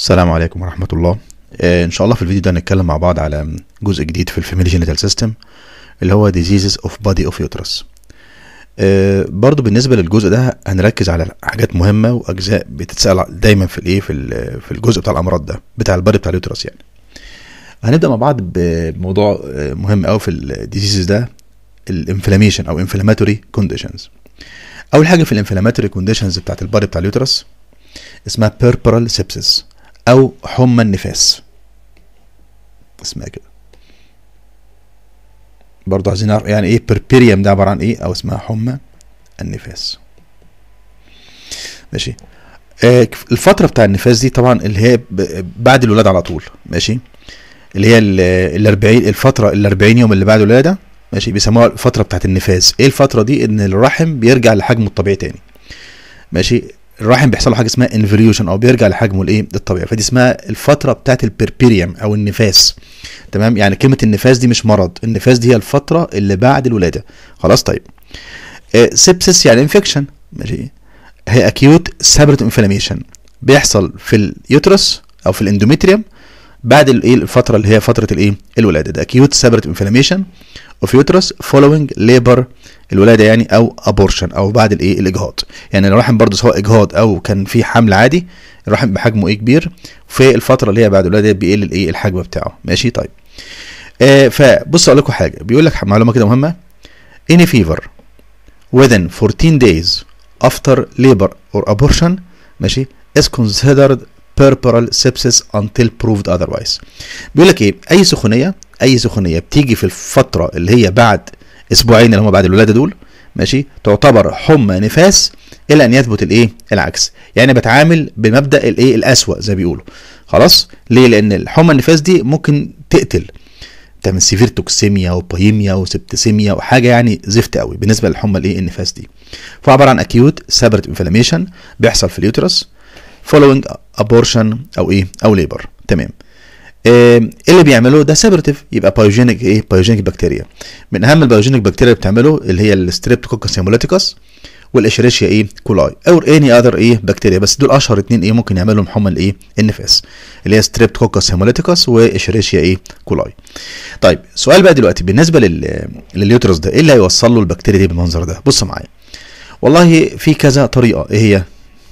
السلام عليكم ورحمة الله آه، إن شاء الله في الفيديو ده هنتكلم مع بعض على جزء جديد في الفيميلي جينيتال سيستم اللي هو diseases of body of uterus آه، برضو بالنسبة للجزء ده هنركز على حاجات مهمة وأجزاء بتتسأل دايما في الإيه في ال- في الجزء بتاع الأمراض ده بتاع البادي بتاع اليوترس يعني هنبدأ مع بعض بموضوع آه، مهم أوي في الديزيزز ده الانفلاميشن أو inflammatory conditions أول حاجة في الانفلاماتوري كونديشنز بتاعت البادي بتاع اليوترس اسمها purpural sepsis او حمى النفاس اسمها كده برضه عايزين نعرف يعني ايه بيربيريوم ده عباره عن ايه او اسمها حمى النفاس ماشي آه الفتره بتاع النفاس دي طبعا اللي هي ب- بعد الولاده على طول ماشي اللي هي ال 40 الفتره ال 40 يوم اللي بعد الولاده ماشي بيسموها الفتره بتاعت النفاس ايه الفتره دي ان الرحم بيرجع لحجمه الطبيعي تاني ماشي الرحم بيحصل له حاجه اسمها انفليوشن او بيرجع لحجمه الايه الطبيعي فدي اسمها الفتره بتاعت البربيريوم او النفاس تمام يعني كلمه النفاس دي مش مرض النفاس دي هي الفتره اللي بعد الولاده خلاص طيب سيبسس يعني انفكشن ماشي هي اكيوت سابرت انفلاميشن بيحصل في اليوترس او في الاندوميتريوم بعد الايه الفتره اللي هي فتره الايه الولاده ده اكيوت سابرت انفلاميشن اوف يوترس فولوينج ليبر الولاده يعني او ابورشن او بعد الايه الاجهاض يعني الرحم برضه سواء اجهاض او كان في حمل عادي الرحم بحجمه ايه كبير في الفتره اللي هي بعد الولاده بيقل الايه الحجم بتاعه ماشي طيب آه فبص اقول لكم حاجه بيقول لك معلومه كده مهمه any fever within 14 days after labor or abortion ماشي is considered purpural sepsis until proved otherwise بيقول لك ايه اي سخونيه اي سخونيه بتيجي في الفتره اللي هي بعد اسبوعين اللي هم بعد الولاده دول ماشي تعتبر حمى نفاس الى ان يثبت الايه العكس يعني بتعامل بمبدا الايه الاسوأ زي ما بيقولوا خلاص ليه لان الحمى النفاس دي ممكن تقتل تعمل سيفير توكسيميا وبايميا وسبتسيميا وحاجه يعني زفت قوي بالنسبه للحمى الايه النفاس دي فعباره عن اكيوت سابرت انفلاميشن بيحصل في اليوترس فولوينج ابورشن او ايه او ليبر تمام آه، ايه اللي بيعمله ده سابرتيف يبقى بايوجينيك ايه بايوجينيك بكتيريا من اهم البايوجينيك بكتيريا اللي بتعمله اللي هي الستريبتوكوكس هيموليتيكس والاشريشيا ايه كولاي او اني اذر ايه بكتيريا بس دول اشهر اتنين ايه ممكن يعملوا حمى الايه النفاس اللي هي ستريبتوكوكس هيموليتيكس واشريشيا ايه كولاي طيب سؤال بقى دلوقتي بالنسبه لل لليوترس ده ايه اللي هيوصل له البكتيريا دي بالمنظر ده بص معايا والله في كذا طريقه ايه هي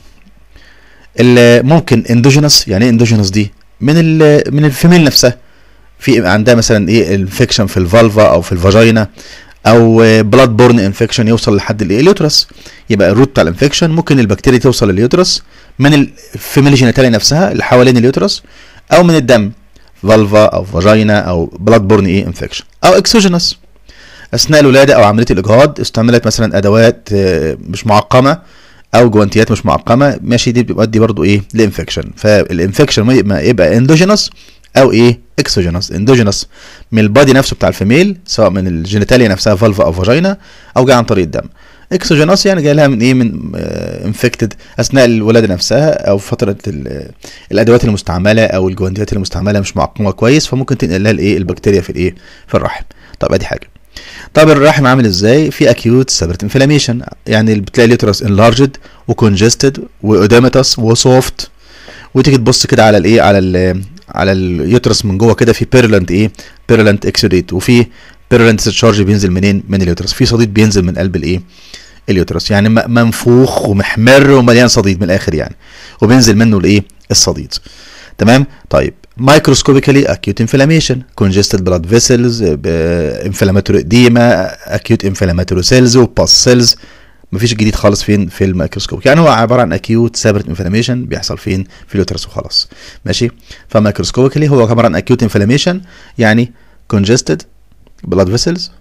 اللي ممكن اندوجينس يعني ايه اندوجينس دي من ال من الفيميل نفسها في عندها مثلا ايه انفكشن في الفالفا او في الفاجينا او بلاد بورن انفكشن يوصل لحد الايه اليوترس يبقى الروت بتاع الانفكشن ممكن البكتيريا توصل لليوترس من الفيميل جينيتاليا نفسها اللي حوالين اليوترس او من الدم فالفا او فاجينا او بلاد بورن ايه انفكشن او اكسوجينس اثناء الولاده او عمليه الاجهاض استعملت مثلا ادوات آه، مش معقمه او جوانتيات مش معقمه ماشي دي بتؤدي برضو ايه لانفكشن فالانفكشن ما يبقى, يبقى اندوجينس او ايه اكسوجينس اندوجينس من البادي نفسه بتاع الفيميل سواء من الجينيتاليا نفسها فالفا او فاجينا او جاي عن طريق الدم اكسوجينس يعني جاي لها من ايه من انفكتد اثناء الولاده نفسها او فتره ال- الادوات المستعمله او الجوانتيات المستعمله مش معقمه كويس فممكن تنقل لها الايه البكتيريا في الايه في الرحم طب ادي حاجه طب الرحم عامل ازاي في اكيوت سابرت انفلاميشن يعني بتلاقي اليوترس انلارجد وكونجستد واوديماتس وسوفت وتيجي تبص كده على الايه على ال على اليوترس من جوه كده في بيرلنت ايه بيرلنت اكسوديت وفي بيرلنت تشارج بينزل منين من اليوترس في صديد بينزل من قلب الايه اليوترس يعني م- منفوخ ومحمر ومليان صديد من الاخر يعني وبينزل منه الايه الصديد تمام طيب مايكروسكوبيكالي اكيوت انفلاميشن كونجستد بلاد فيسلز انفلاماتوري اديما اكيوت انفلاماتوري سيلز وباس سيلز مفيش جديد خالص فين في الميكروسكوب يعني هو عباره عن اكيوت سابرت انفلاميشن بيحصل فين في اليوترس وخلاص ماشي فميكروسكوبيكالي هو عباره عن اكيوت انفلاميشن يعني كونجستد بلاد فيسلز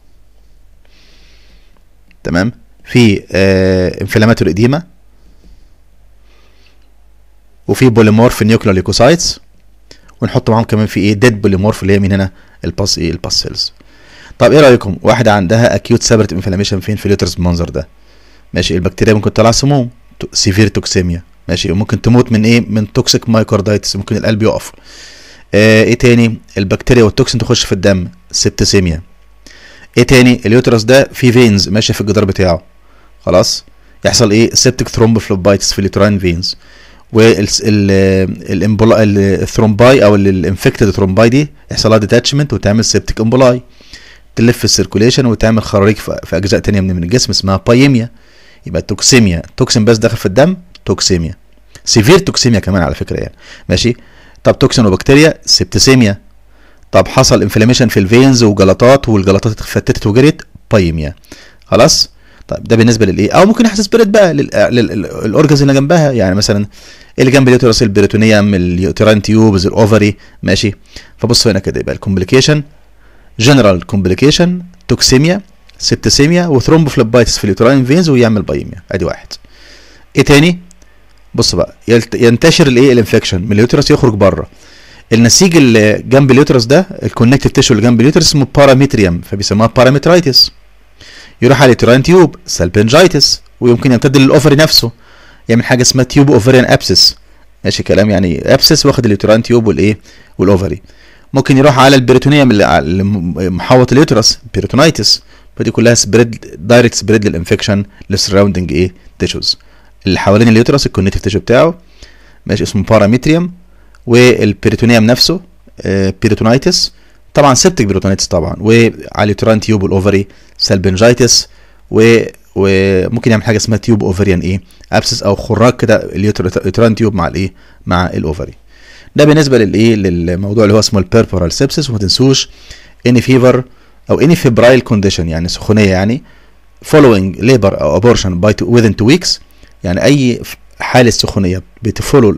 تمام في انفلاماتوري اديما وفي بوليمورف نيوكلير ليكوسايتس ونحط معاهم كمان في ايه ديد بوليمورف اللي هي من هنا الباس ايه الباس سيلز طب ايه رايكم واحده عندها اكيوت سابرت انفلاميشن فين في اليوترس بالمنظر ده ماشي البكتيريا ممكن تطلع سموم سيفير توكسيميا ماشي وممكن تموت من ايه من توكسيك مايكاردايتس ممكن القلب يقف آه ايه تاني البكتيريا والتوكسين تخش في الدم سبتسيميا ايه تاني اليوترس ده فيه فينز ماشيه في الجدار بتاعه خلاص يحصل ايه سيبتك ثرومبوفلوبايتس في اليوتراين فينز والثرومباي او الانفكتد ثرومباي دي يحصل لها ديتاتشمنت وتعمل سيبتيك امبولاي تلف السيركوليشن وتعمل خراريج في في اجزاء تانية من من الجسم اسمها بايميا يبقى توكسيميا توكسين بس داخل في الدم توكسيميا سيفير توكسيميا كمان على فكره يعني ماشي طب توكسين وبكتيريا سيبتسيميا طب حصل انفلاميشن في الفينز وجلطات والجلطات اتفتتت وجريت بايميا خلاص طيب ده بالنسبه للايه او ممكن يحصل سبريد بقى للاورجنز اللي جنبها يعني مثلا اللي جنب اليوترس البريتونيوم اليوتران تيوبز الاوفري ماشي فبص هنا كده يبقى الكومبليكيشن جنرال كومبليكيشن توكسيميا سبتسيميا وثرومبوفليبايتس في اليوتراين فينز ويعمل بايميا ادي واحد ايه تاني بص بقى يلت- ينتشر الايه الانفكشن من اليوترس يخرج بره النسيج اللي جنب اليوترس ده الكونكتيف تيشو اللي جنب اليوترس اسمه باراميتريوم فبيسموها بارامترايتس يروح على اليوتراين تيوب سالبنجايتس ويمكن يمتد للاوفري نفسه يعمل حاجه اسمها تيوب اوفريان ابسس ماشي كلام يعني ابسس واخد اليوتراين تيوب والايه والاوفري ممكن يروح على البريتونيوم اللي على- اللي محوط اليوترس بيريتونايتس فدي كلها سبريد دايركت سبريد للانفكشن للسراوندنج ايه تيشوز اللي حوالين اليوترس الكونكتيف تيشو بتاعه ماشي اسمه باراميتريوم والبريتونيوم نفسه آه، بيريتونايتس طبعا سيبتك بيريتونايتس طبعا وعلى اليوتران تيوب والاوفري سالبنجايتس و وممكن يعمل حاجه اسمها تيوب اوفريان ايه ابسس او خراج كده اليوتران تيوب مع الايه مع الاوفري ده بالنسبه للايه للموضوع اللي هو اسمه البيربورال سيبسس وما تنسوش اني فيفر او اني فيبرايل كونديشن يعني سخونيه يعني following labor او abortion by two, within two weeks يعني اي ف- حاله سخونيه بتفولو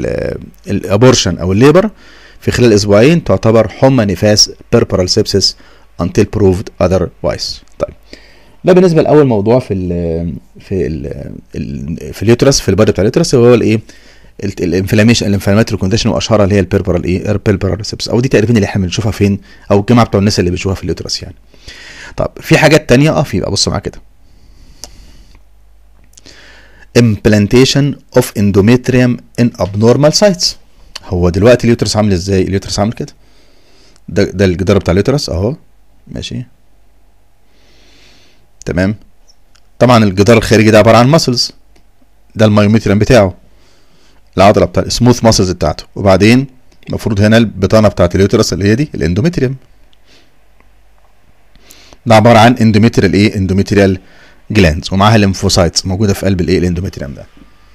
الابورشن او الليبر في خلال اسبوعين تعتبر حمى نفاس بيربورال سيبسس until proved otherwise طيب ده بالنسبه لاول موضوع في ال في ال في اليوترس في البادي بتاع اليوترس هو الايه الانفلاميشن الانفلاماتوري كونديشن واشهرها اللي هي البيربرال ايه البيربرال سيبس او دي تقريبا اللي احنا بنشوفها فين او الجماعه بتوع الناس اللي بيشوفوها في اليوترس يعني طب في حاجات تانية اه في بقى بص معايا كده implantation of endometrium in abnormal sites هو دلوقتي اليوترس عامل ازاي اليوترس عامل كده ده ده الجدار بتاع اليوترس اهو ماشي تمام طبعا الجدار الخارجي ده عباره عن ماسلز ده المايوميتريم بتاعه العضله بتاع السموث ماسلز بتاعته وبعدين المفروض هنا البطانه بتاعت اليوترس اللي هي دي الاندوميتريوم ده عباره عن اندوميتريال ايه اندوميتريال جلاندز ومعاها ليمفوسايتس موجوده في قلب الايه الاندوميتريوم ده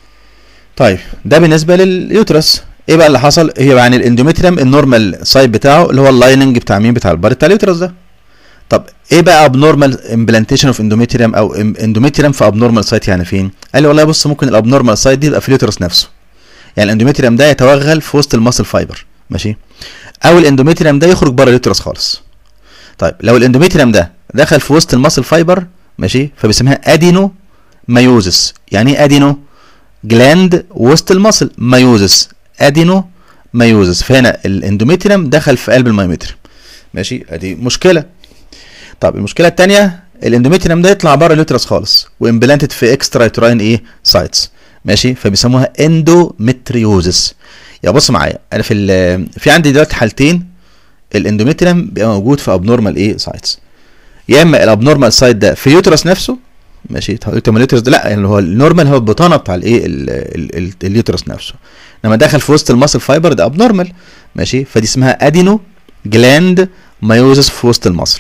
طيب ده بالنسبه لليوترس ايه بقى اللي حصل هي يعني الاندوميتريوم النورمال سايت بتاعه اللي هو اللايننج بتاع مين بتاع البار بتاع اليوترس ده طب ايه بقى ابنورمال امبلانتيشن اوف اندوميتريوم او اندوميتريوم في ابنورمال سايت يعني فين قال لي والله بص ممكن الابنورمال سايت دي يبقى في اليوترس نفسه يعني الاندوميتريوم ده يتوغل في وسط الماسل فايبر ماشي او الاندوميتريوم ده يخرج بره اليوترس خالص طيب لو الاندوميتريوم ده دخل في وسط الماسل فايبر ماشي فبيسميها ادينو مايوزس يعني ايه ادينو جلاند وسط الماسل مايوزس ادينو مايوزس فهنا الاندوميتريوم دخل في قلب المايوميتريوم ماشي ادي مشكله طب المشكله الثانيه الاندوميتريوم ده يطلع بره اليوترس خالص وامبلانتد في اكسترا يوتراين ايه سايتس ماشي فبيسموها اندومتريوزس يا بص معايا انا في ال- في عندي دلوقتي حالتين الاندوميتريوم بيبقى موجود في ابنورمال ايه سايتس يا اما الابنورمال سايت ده في اليوترس نفسه ماشي قلت ما اليوترس ده لا يعني هو النورمال هو البطانه بتاع الايه ال- ال- ال- اليوترس نفسه لما دخل في وسط الماسل فايبر ده ابنورمال ماشي فدي اسمها ادينو جلاند مايوزس في وسط الماسل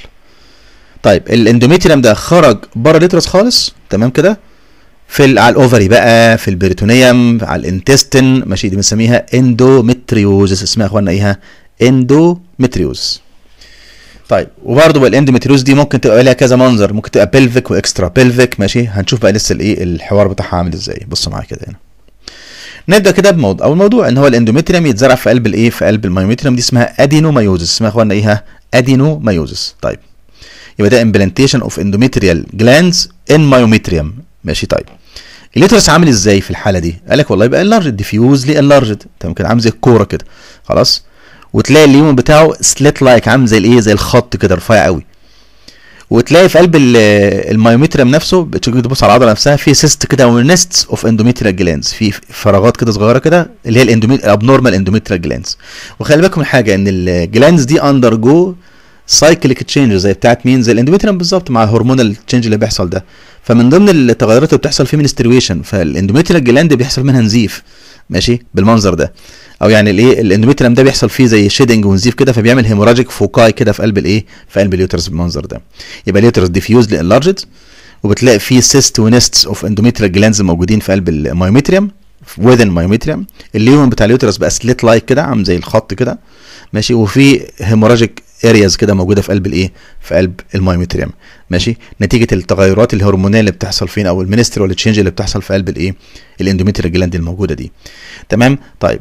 طيب الاندوميتريوم ده خرج بره اليوترس خالص تمام كده في ال- على الاوفري بقى في البريتونيوم على الانتستين ماشي دي بنسميها اندومتريوزس اسمها يا اخوانا ايها اندومتريوزس طيب وبرضه بقى الاندومتريوز دي ممكن تبقى لها كذا منظر ممكن تبقى بيلفيك واكسترا بيلفيك ماشي هنشوف بقى لسه الايه الحوار بتاعها عامل ازاي بص معايا كده هنا نبدا كده بموضوع اول موضوع ان هو الاندوميتريوم يتزرع في قلب الايه في قلب المايوميتريوم دي اسمها ادينومايوزس اسمها يا اخوانا ايه ادينومايوزس طيب يبقى ده امبلانتيشن اوف اندوميتريال جلاندز ان مايوميتريوم ماشي طيب اليوترس عامل ازاي في الحاله دي قال لك والله يبقى اللارجد ديفيوزلي اللارجد تمام كده عامل زي الكوره كده خلاص وتلاقي اليوم بتاعه سليت لايك عامل زي الايه زي الخط كده رفيع قوي وتلاقي في قلب ال- المايوميتريم نفسه بتيجي تبص على العضله نفسها في سيست كده ونستس اوف اندوميتريال جلاندز في فراغات كده صغيره كده اللي هي الاندوميت الابنورمال اندوميتريال جلاندز وخلي بالكم من حاجه ان الجلاندز دي اندر جو سايكليك تشينج زي بتاعت مين زي الاندوميتريم بالظبط مع الهرمونال تشينج اللي بيحصل ده فمن ضمن التغيرات اللي بتحصل فيه منسترويشن فالاندوميتريال جلاند بيحصل منها نزيف ماشي بالمنظر ده او يعني الايه الاندوميتريم ده بيحصل فيه زي شيدنج ونزيف كده فبيعمل هيموراجيك فوكاي كده في قلب الايه في قلب اليوترس بالمنظر ده يبقى اليوترس ديفيوزلي انلارجد وبتلاقي فيه سيست ونستس اوف اندوميتريال جلانز موجودين في قلب المايوميتريم وذن مايوميتريم اليومن بتاع اليوترس بقى سليت لايك كده عامل زي الخط كده ماشي وفي هيموراجيك ارياز كده موجوده في قلب الايه في قلب المايوميتريم ماشي نتيجه التغيرات الهرمونيه اللي بتحصل فين او المينسترال تشينج اللي بتحصل في قلب الايه الاندوميتريال جلاند الموجوده دي تمام طيب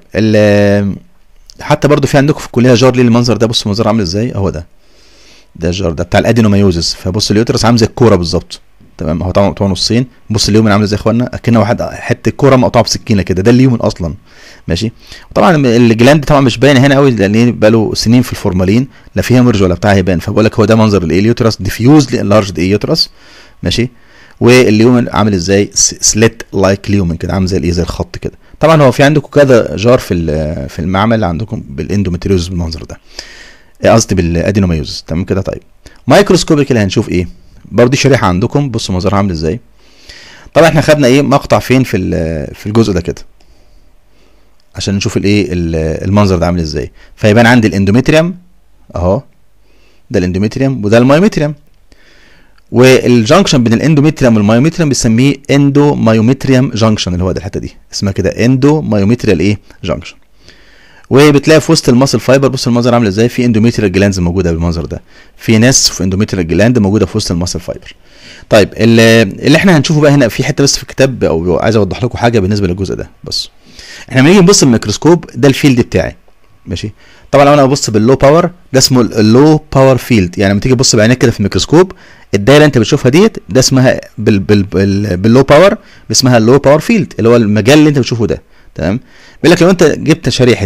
حتى برضو في عندكم في الكليه جار ليه المنظر ده بصوا المنظر عامل ازاي اهو ده ده الجار ده بتاع الادينومايوزس فبص اليوترس عامل زي الكوره بالظبط تمام هو طبعا مقطوع نصين بص اليومن عامل ازاي يا اخوانا اكنه واحد حته كوره مقطوعه بسكينه كده ده اليومن اصلا ماشي طبعا الجلاند طبعا مش باين هنا قوي لان بقى له سنين في الفورمالين لا فيها مرج ولا بتاع هيبان فبقول لك هو ده منظر الايه اليوترس ديفيوزلي انلارجد اليوترس ماشي والليومن عامل ازاي سليت لايك ليومن كده عامل زي الايه زي الخط كده طبعا هو في عندكم كذا جار في في المعمل عندكم بالاندومتريوز بالمنظر ده قصدي بالادينوميوزس تمام كده طيب مايكروسكوبيكال هنشوف ايه برضه شريحه عندكم بصوا منظرها عامل ازاي طبعا احنا خدنا ايه مقطع فين في في الجزء ده كده عشان نشوف الايه المنظر ده عامل ازاي فيبان عندي الاندوميتريوم اهو ده الاندوميتريوم وده المايوميتريوم والجنكشن بين الاندوميتريوم والمايوميتريوم بنسميه اندو مايوميتريوم جنكشن اللي هو ده الحته دي اسمها كده اندو مايوميتريال ايه جنكشن وبتلاقي في وسط الماسل فايبر بص المنظر عامل ازاي في اندوميتريال جلاندز موجوده بالمنظر ده في ناس في اندوميتريال جلاند موجوده في وسط الماسل فايبر طيب اللي احنا هنشوفه بقى هنا في حته بس في الكتاب او عايز اوضح لكم حاجه بالنسبه للجزء ده بص احنا لما نيجي نبص بالميكروسكوب ده الفيلد بتاعي ماشي طبعا لو انا ببص باللو باور ده اسمه اللو باور فيلد يعني لما تيجي تبص بعينيك كده في الميكروسكوب الدايره اللي انت بتشوفها ديت ده اسمها بال بال بال باللو باور اسمها اللو باور فيلد اللي هو المجال اللي انت بتشوفه ده تمام بيقول لك لو انت جبت شريحه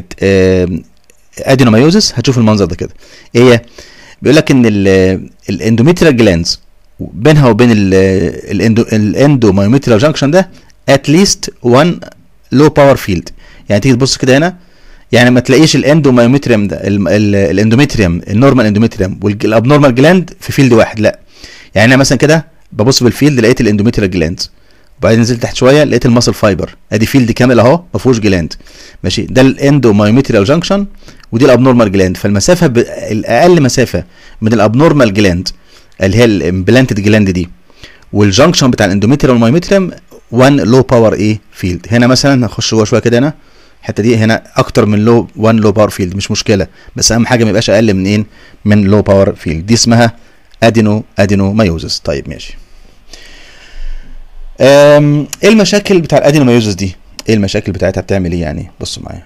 ادينومايوزس هتشوف المنظر ده كده ايه هي بيقول لك ان الاندوميتريال جلاندز بينها وبين الاندومايوميتريال جانكشن ده اتليست 1 لو باور فيلد يعني تيجي تبص كده هنا يعني ما تلاقيش الاندومايوميتريوم ده الاندوميتريوم النورمال اندوميتريوم والابنورمال جلاند في فيلد واحد لا يعني انا مثلا كده ببص بالفيلد لقيت الاندوميتريال جلاند وبعدين نزلت تحت شويه لقيت الماسل فايبر ادي فيلد كامل اهو ما فيهوش جلاند ماشي ده الاندومايوميتريال جانكشن ودي الابنورمال جلاند فالمسافه ب... الاقل مسافه من الابنورمال جلاند اللي هي الامبلانتد جلاند دي والجانكشن بتاع الاندوميتريال والمايوميتريوم 1 لو باور ايه فيلد هنا مثلا هخش جوه شويه كده هنا الحته دي هنا اكتر من لو 1 لو باور فيلد مش مشكله بس اهم حاجه ما يبقاش اقل من ايه من لو باور فيلد دي اسمها ادينو ادينو مايوزس طيب ماشي ايه المشاكل بتاع الادينو مايوزس دي ايه المشاكل بتاعتها بتعمل ايه يعني بصوا معايا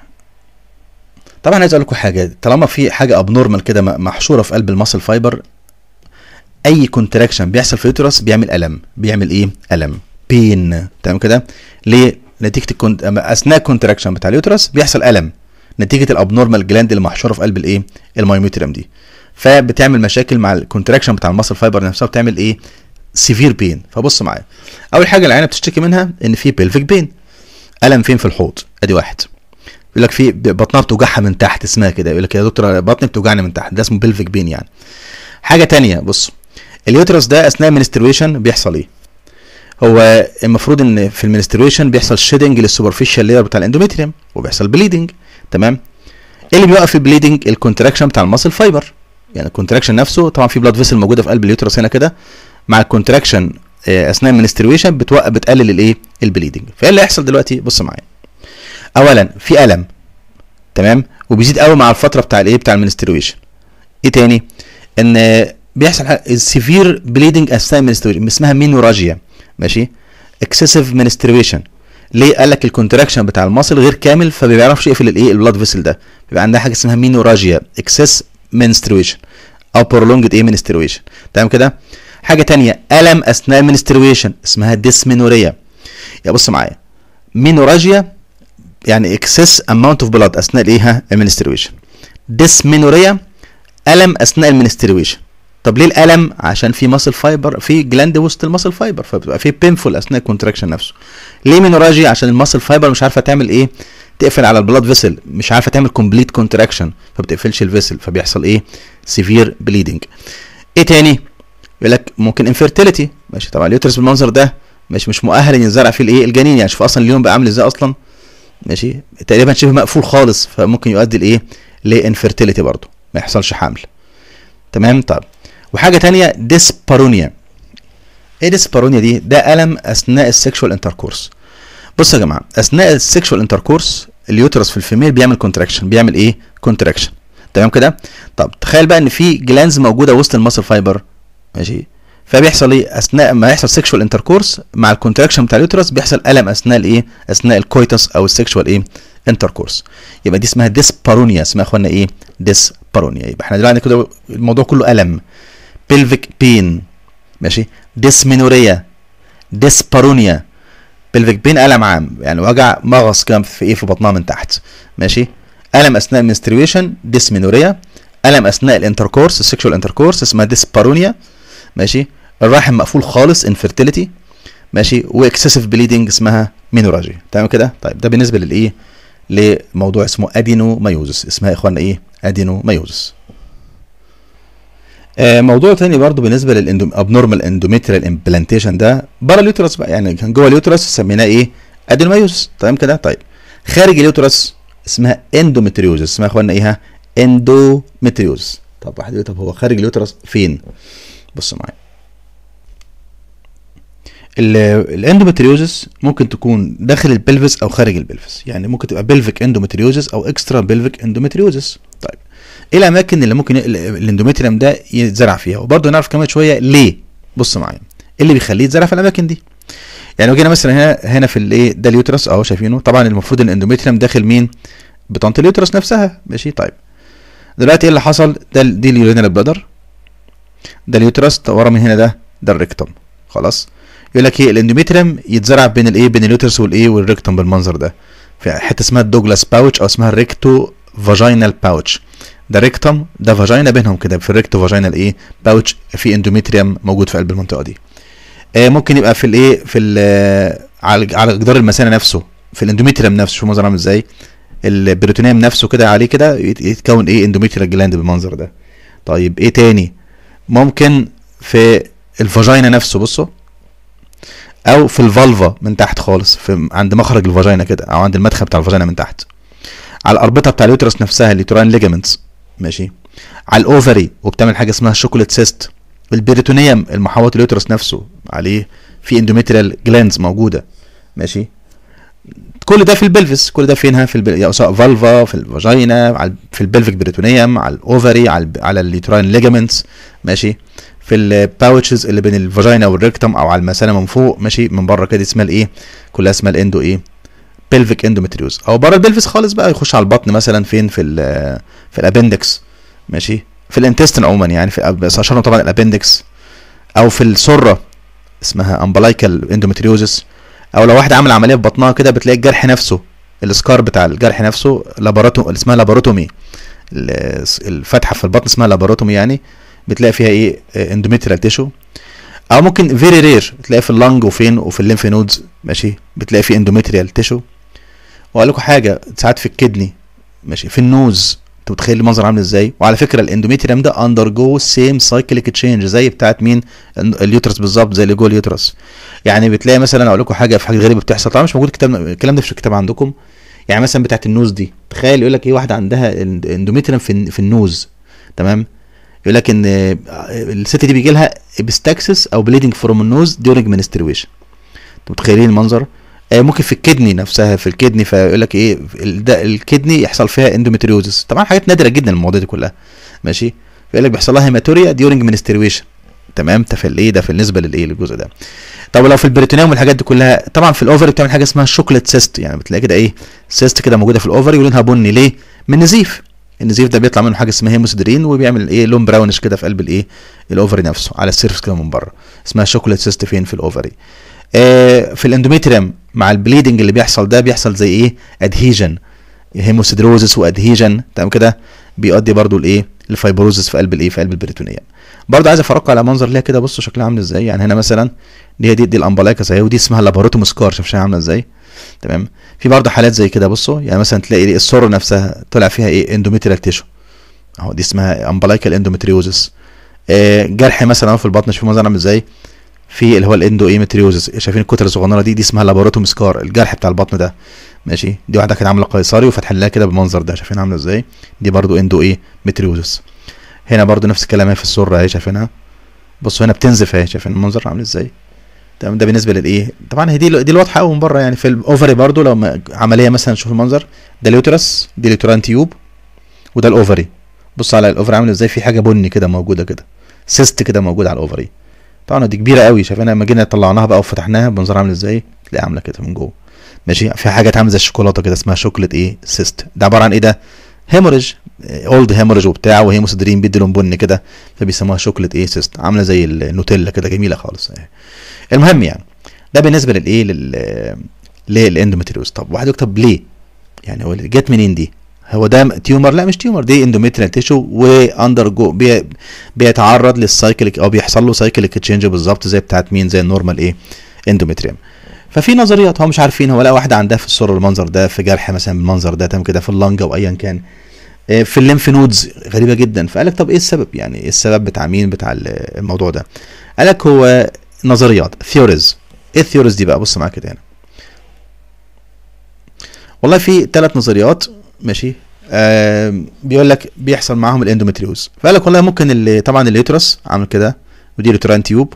طبعا عايز اقول لكم حاجه طالما في حاجه ابنورمال كده محشوره في قلب الماسل فايبر اي كونتراكشن بيحصل في اليوترس بيعمل الم بيعمل ايه الم بين تمام كده ليه نتيجه الكونت... اثناء الكونتراكشن بتاع اليوترس بيحصل الم نتيجه الابنورمال جلاند اللي محشوره في قلب الايه المايوميتريم دي فبتعمل مشاكل مع الكونتراكشن بتاع الماسل فايبر نفسها بتعمل ايه سيفير بين فبص معايا اول حاجه العينه بتشتكي منها ان في بيلفيك بين الم فين في الحوض ادي واحد يقول لك في بطنها بتوجعها من تحت اسمها كده يقول لك يا دكتور بطني بتوجعني من تحت ده اسمه بيلفيك بين يعني حاجه تانية بص اليوترس ده اثناء المنسترويشن بيحصل ايه هو المفروض ان في المنسترويشن بيحصل شيدنج للسوبرفيشال لاير بتاع الاندوميتريوم وبيحصل بليدنج تمام ايه اللي بيوقف البليدنج الكونتراكشن بتاع الماسل فايبر يعني الكونتراكشن نفسه طبعا في بلاد فيسل موجوده في قلب اليوترس هنا كده مع الكونتراكشن اثناء المنسترويشن بتوقف بتقلل الايه البليدنج فايه اللي هيحصل دلوقتي بص معايا اولا في الم تمام وبيزيد قوي مع الفتره بتاع الايه بتاع المنسترويشن ايه تاني ان بيحصل سيفير بليدنج اثناء المنسترويشن اسمها مينوراجيا ماشي اكسسيف منسترويشن ليه قال لك الكونتراكشن بتاع المصل غير كامل فما بيعرفش يقفل الايه البلاد فيسل ده بيبقى عندها حاجه اسمها مينوراجيا اكسس منسترويشن او برولونجد ايه منسترويشن تمام كده حاجه تانية الم اثناء المنسترويشن اسمها ديسمينوريا يا بص معايا مينوراجيا يعني اكسس اماونت اوف بلاد اثناء الايه المنسترويشن ديسمينوريا الم اثناء المنسترويشن طب ليه الالم عشان في ماسل فايبر في جلاند وسط الماسل فايبر فبتبقى في بينفول اثناء الكونتراكشن نفسه ليه مينوراجيا عشان الماسل فايبر مش عارفه تعمل ايه تقفل على البلاد فيسل مش عارفه تعمل كومبليت كونتراكشن فبتقفلش الفيسل فبيحصل ايه سيفير بليدنج ايه تاني يقول لك ممكن انفيرتيليتي ماشي طبعا اليوترس بالمنظر ده مش مش مؤهل ان يتزرع فيه الايه الجنين يعني شوف اصلا اليوم بقى عامل ازاي اصلا ماشي تقريبا شبه مقفول خالص فممكن يؤدي لايه لانفيرتيليتي برضه ما يحصلش حمل تمام طب وحاجه تانية ديسبارونيا ايه ديسبارونيا دي ده الم اثناء السكشوال انتركورس بصوا يا جماعه اثناء السكشوال انتركورس اليوترس في الفيميل بيعمل كونتراكشن بيعمل ايه كونتراكشن تمام كده طب تخيل بقى ان في جلانز موجوده وسط الماسل فايبر ماشي فبيحصل ايه اثناء ما يحصل سيكشوال انتركورس مع الكونتراكشن بتاع اليوترس بيحصل الم اثناء الايه اثناء الكويتس او السيكشوال ايه انتركورس يبقى دي اسمها ديسبارونيا اسمها يا اخوانا ايه ديسبارونيا يبقى احنا دلوقتي كده الموضوع كله الم بيلفيك بين ماشي ديسمينوريا ديسبارونيا بيلفيك بين الم عام يعني وجع مغص كده في ايه في بطنها من تحت ماشي الم اثناء المنستريشن ديسمينوريا الم اثناء الانتركورس السيكشوال انتركورس اسمها ديسبارونيا ماشي الرحم مقفول خالص انفيرتيليتي ماشي واكسسيف بليدنج اسمها مينوراجي تمام كده طيب ده بالنسبه للايه لموضوع اسمه ادينو مايوزس اسمها يا اخوانا ايه ادينو مايوزس آه موضوع تاني برضو بالنسبه للابنورمال اندوميتريال امبلانتيشن ده بره اليوترس بقى يعني كان جوه اليوترس سميناه ايه ادينومايوزس تمام كده طيب خارج اليوترس اسمها اندومتريوزس اسمها يا اخوانا ايه اندومتريوزس طب واحد يقول طب هو خارج اليوترس فين بصوا معايا الاندومتريوزس ممكن تكون داخل البلفس او خارج البلفس يعني ممكن تبقى بلفيك اندومتريوزس او اكسترا بلفيك اندومتريوزس طيب ايه الاماكن اللي ممكن الاندومتريوم ده يتزرع فيها وبرضه نعرف كمان شويه ليه بص معايا ايه اللي بيخليه يتزرع في الاماكن دي يعني لو جينا مثلا هنا هنا في الايه ده اليوترس اهو شايفينه طبعا المفروض الاندومتريوم داخل مين بطانه اليوترس نفسها ماشي طيب دلوقتي ايه اللي حصل ده دي اليورينال بلادر ده اليوترس ورا من هنا ده ده الريكتوم خلاص يقول لك ايه الاندوميتريم يتزرع بين الايه بين اليوترس والايه والريكتوم بالمنظر ده في حته اسمها الدوجلاس باوتش او اسمها الريكتو فاجينال باوتش ده ريكتوم ده فاجينا بينهم كده في الريكتو فاجينال ايه باوتش في اندوميتريم موجود في قلب المنطقه دي آه ممكن يبقى في الايه في على على جدار المثانه نفسه في الاندوميتريم نفسه شوف المنظر عامل ازاي البريتونيوم نفسه كده عليه كده يتكون ايه اندوميتريال جلاند بالمنظر ده طيب ايه تاني ممكن في الفاجينا نفسه بصوا او في الفالفا من تحت خالص في عند مخرج الفاجينا كده او عند المدخل بتاع الفاجينا من تحت على الاربطه بتاع اليوترس نفسها اليوتراين ليجامنتس ماشي على الاوفري وبتعمل حاجه اسمها شوكولات سيست البريتونيوم المحوط اليوترس نفسه عليه في اندوميتريال جلاندز موجوده ماشي كل ده في البلفس كل ده فينها في البل... سواء فالفا في الفاجينا في البلفيك بريتونيوم على الاوفري على على اليوتراين ليجامنتس ماشي في الباوتشز اللي بين الفاجينا والريكتم او على المثانه من فوق ماشي من بره كده اسمها الايه كلها اسمها الاندو ايه بلفيك اندومتريوز او بره البلفس خالص بقى يخش على البطن مثلا فين في ال في الابندكس ماشي في الانتستين عموما يعني في بس اشهرهم طبعا الابندكس او في السره اسمها امبلايكال اندومتريوزس او لو واحده عامله عمليه في بطنها كده بتلاقي الجرح نفسه السكار بتاع الجرح نفسه لاباراتو اسمها لاباروتومي الفتحه في البطن اسمها لاباروتومي يعني بتلاقي فيها ايه اندوميتريال تيشو او ممكن فيري رير تلاقي في اللنج وفين وفي الليمف نودز ماشي بتلاقي في اندوميتريال تيشو واقول لكم حاجه ساعات في الكدني ماشي في النوز انت متخيل المنظر عامل ازاي وعلى فكره الاندوميتريم ده اندر جو سيم سايكليك تشينج زي بتاعت مين اليوترس بالظبط زي اللي جوه اليوترس يعني بتلاقي مثلا اقول لكم حاجه في حاجه غريبه بتحصل طبعا مش موجود الكتاب الكلام ده في الكتاب عندكم يعني مثلا بتاعت النوز دي تخيل يقول لك ايه واحده عندها اندوميتريم في في النوز تمام يقول لك ان الست دي بيجي لها ابستاكسس او بليدنج فروم النوز ديورنج منسترويشن انتوا متخيلين المنظر آه ممكن في الكدني نفسها في الكدني فيقول لك ايه ده الكدني يحصل فيها اندومتريوزس طبعا حاجات نادره جدا المواضيع دي كلها ماشي فيقول لك بيحصل لها هيماتوريا ديورنج منسترويشن تمام ده في الايه ده بالنسبه للايه للجزء ده طب لو في البريتونيوم والحاجات دي كلها طبعا في الاوفري بتعمل حاجه اسمها شوكليت سيست يعني بتلاقي كده ايه سيست كده موجوده في الاوفري ولونها بني ليه من نزيف النزيف ده بيطلع منه حاجه اسمها هيموسيدرين وبيعمل ايه لون براونش كده في قلب الايه الاوفري نفسه على السيرفس كده من بره اسمها شوكليت سيست فين في الاوفري آه في الاندوميتريم مع البليدنج اللي بيحصل ده بيحصل زي ايه ادهيجن هيموسيدروزس وادهيجن تمام كده بيؤدي برضو لايه لفايبروزس في قلب الايه في قلب البريتونيوم برضه عايز افرجكم على منظر ليها كده بصوا شكلها عامل ازاي يعني هنا مثلا دي دي, دي الامبلايكس اهي ودي اسمها لاباروتوم سكار شوف شكلها عامله ازاي تمام في برضه حالات زي كده بصوا يعني مثلا تلاقي السور نفسها طلع فيها ايه اندوميتريال تيشو اهو دي اسمها امبلايكال اندومتريوزس آه جرح مثلا في البطن شوف المنظر عامل ازاي في اللي هو الاندو ايمتريوزس شايفين الكتله الصغننه دي دي اسمها لابوراتوم سكار الجرح بتاع البطن ده ماشي دي واحده كانت عامله قيصري وفتح لها كده بالمنظر ده شايفين عامله ازاي دي برضو اندو ايه متريوزس هنا برضو نفس الكلام اهي في السره اهي شايفينها بصوا هنا بتنزف اهي شايفين المنظر عامل ازاي تمام ده بالنسبه للايه طبعا هي دي دي الواضحه قوي من بره يعني في الاوفري برضو لو ما- عمليه مثلا شوف المنظر ده اليوترس دي اليوتران تيوب وده الاوفري بص على الاوفري عامل ازاي في حاجه بني كده موجوده كده سيست كده موجود على الاوفري طبعا دي كبيره قوي شايفينها لما جينا طلعناها بقى وفتحناها بمنظر عامل ازاي تلاقيها عامله كده من جوه ماشي في حاجه عامله زي الشوكولاته كده اسمها شوكليت ايه سيست ده عباره عن ايه ده هيموريج اولد هيموريج وبتاع وهي مصدرين بيدي لون بني كده فبيسموها شوكليت ايه سيست عامله زي النوتيلا كده جميله خالص اهي. المهم يعني ده بالنسبه للايه لل للاندوميتريوز طب واحد يكتب ليه يعني هو جت منين دي هو ده تيومر لا مش تيومر دي اندوميتريال تيشو واندر جو بي بيتعرض للسايكليك او بيحصل له سايكليك تشينج بالظبط زي بتاعت مين زي النورمال ايه اندوميتريوم ففي نظريات هو مش عارفين هو لقى واحده عندها في السر المنظر ده في جرح مثلا بالمنظر ده تمام كده في اللنج او ايا كان آه، في الليمف نودز غريبه جدا فقال لك طب ايه السبب يعني ايه السبب بتاع مين بتاع ال- الموضوع ده قال لك هو نظريات ثيوريز ايه الثيوريز دي بقى بص معايا كده هنا والله في ثلاث نظريات ماشي آه بيقول لك بيحصل معاهم الاندومتريوز فقال لك والله ممكن اللي طبعا اليوترس عامل كده ودي اليوتران تيوب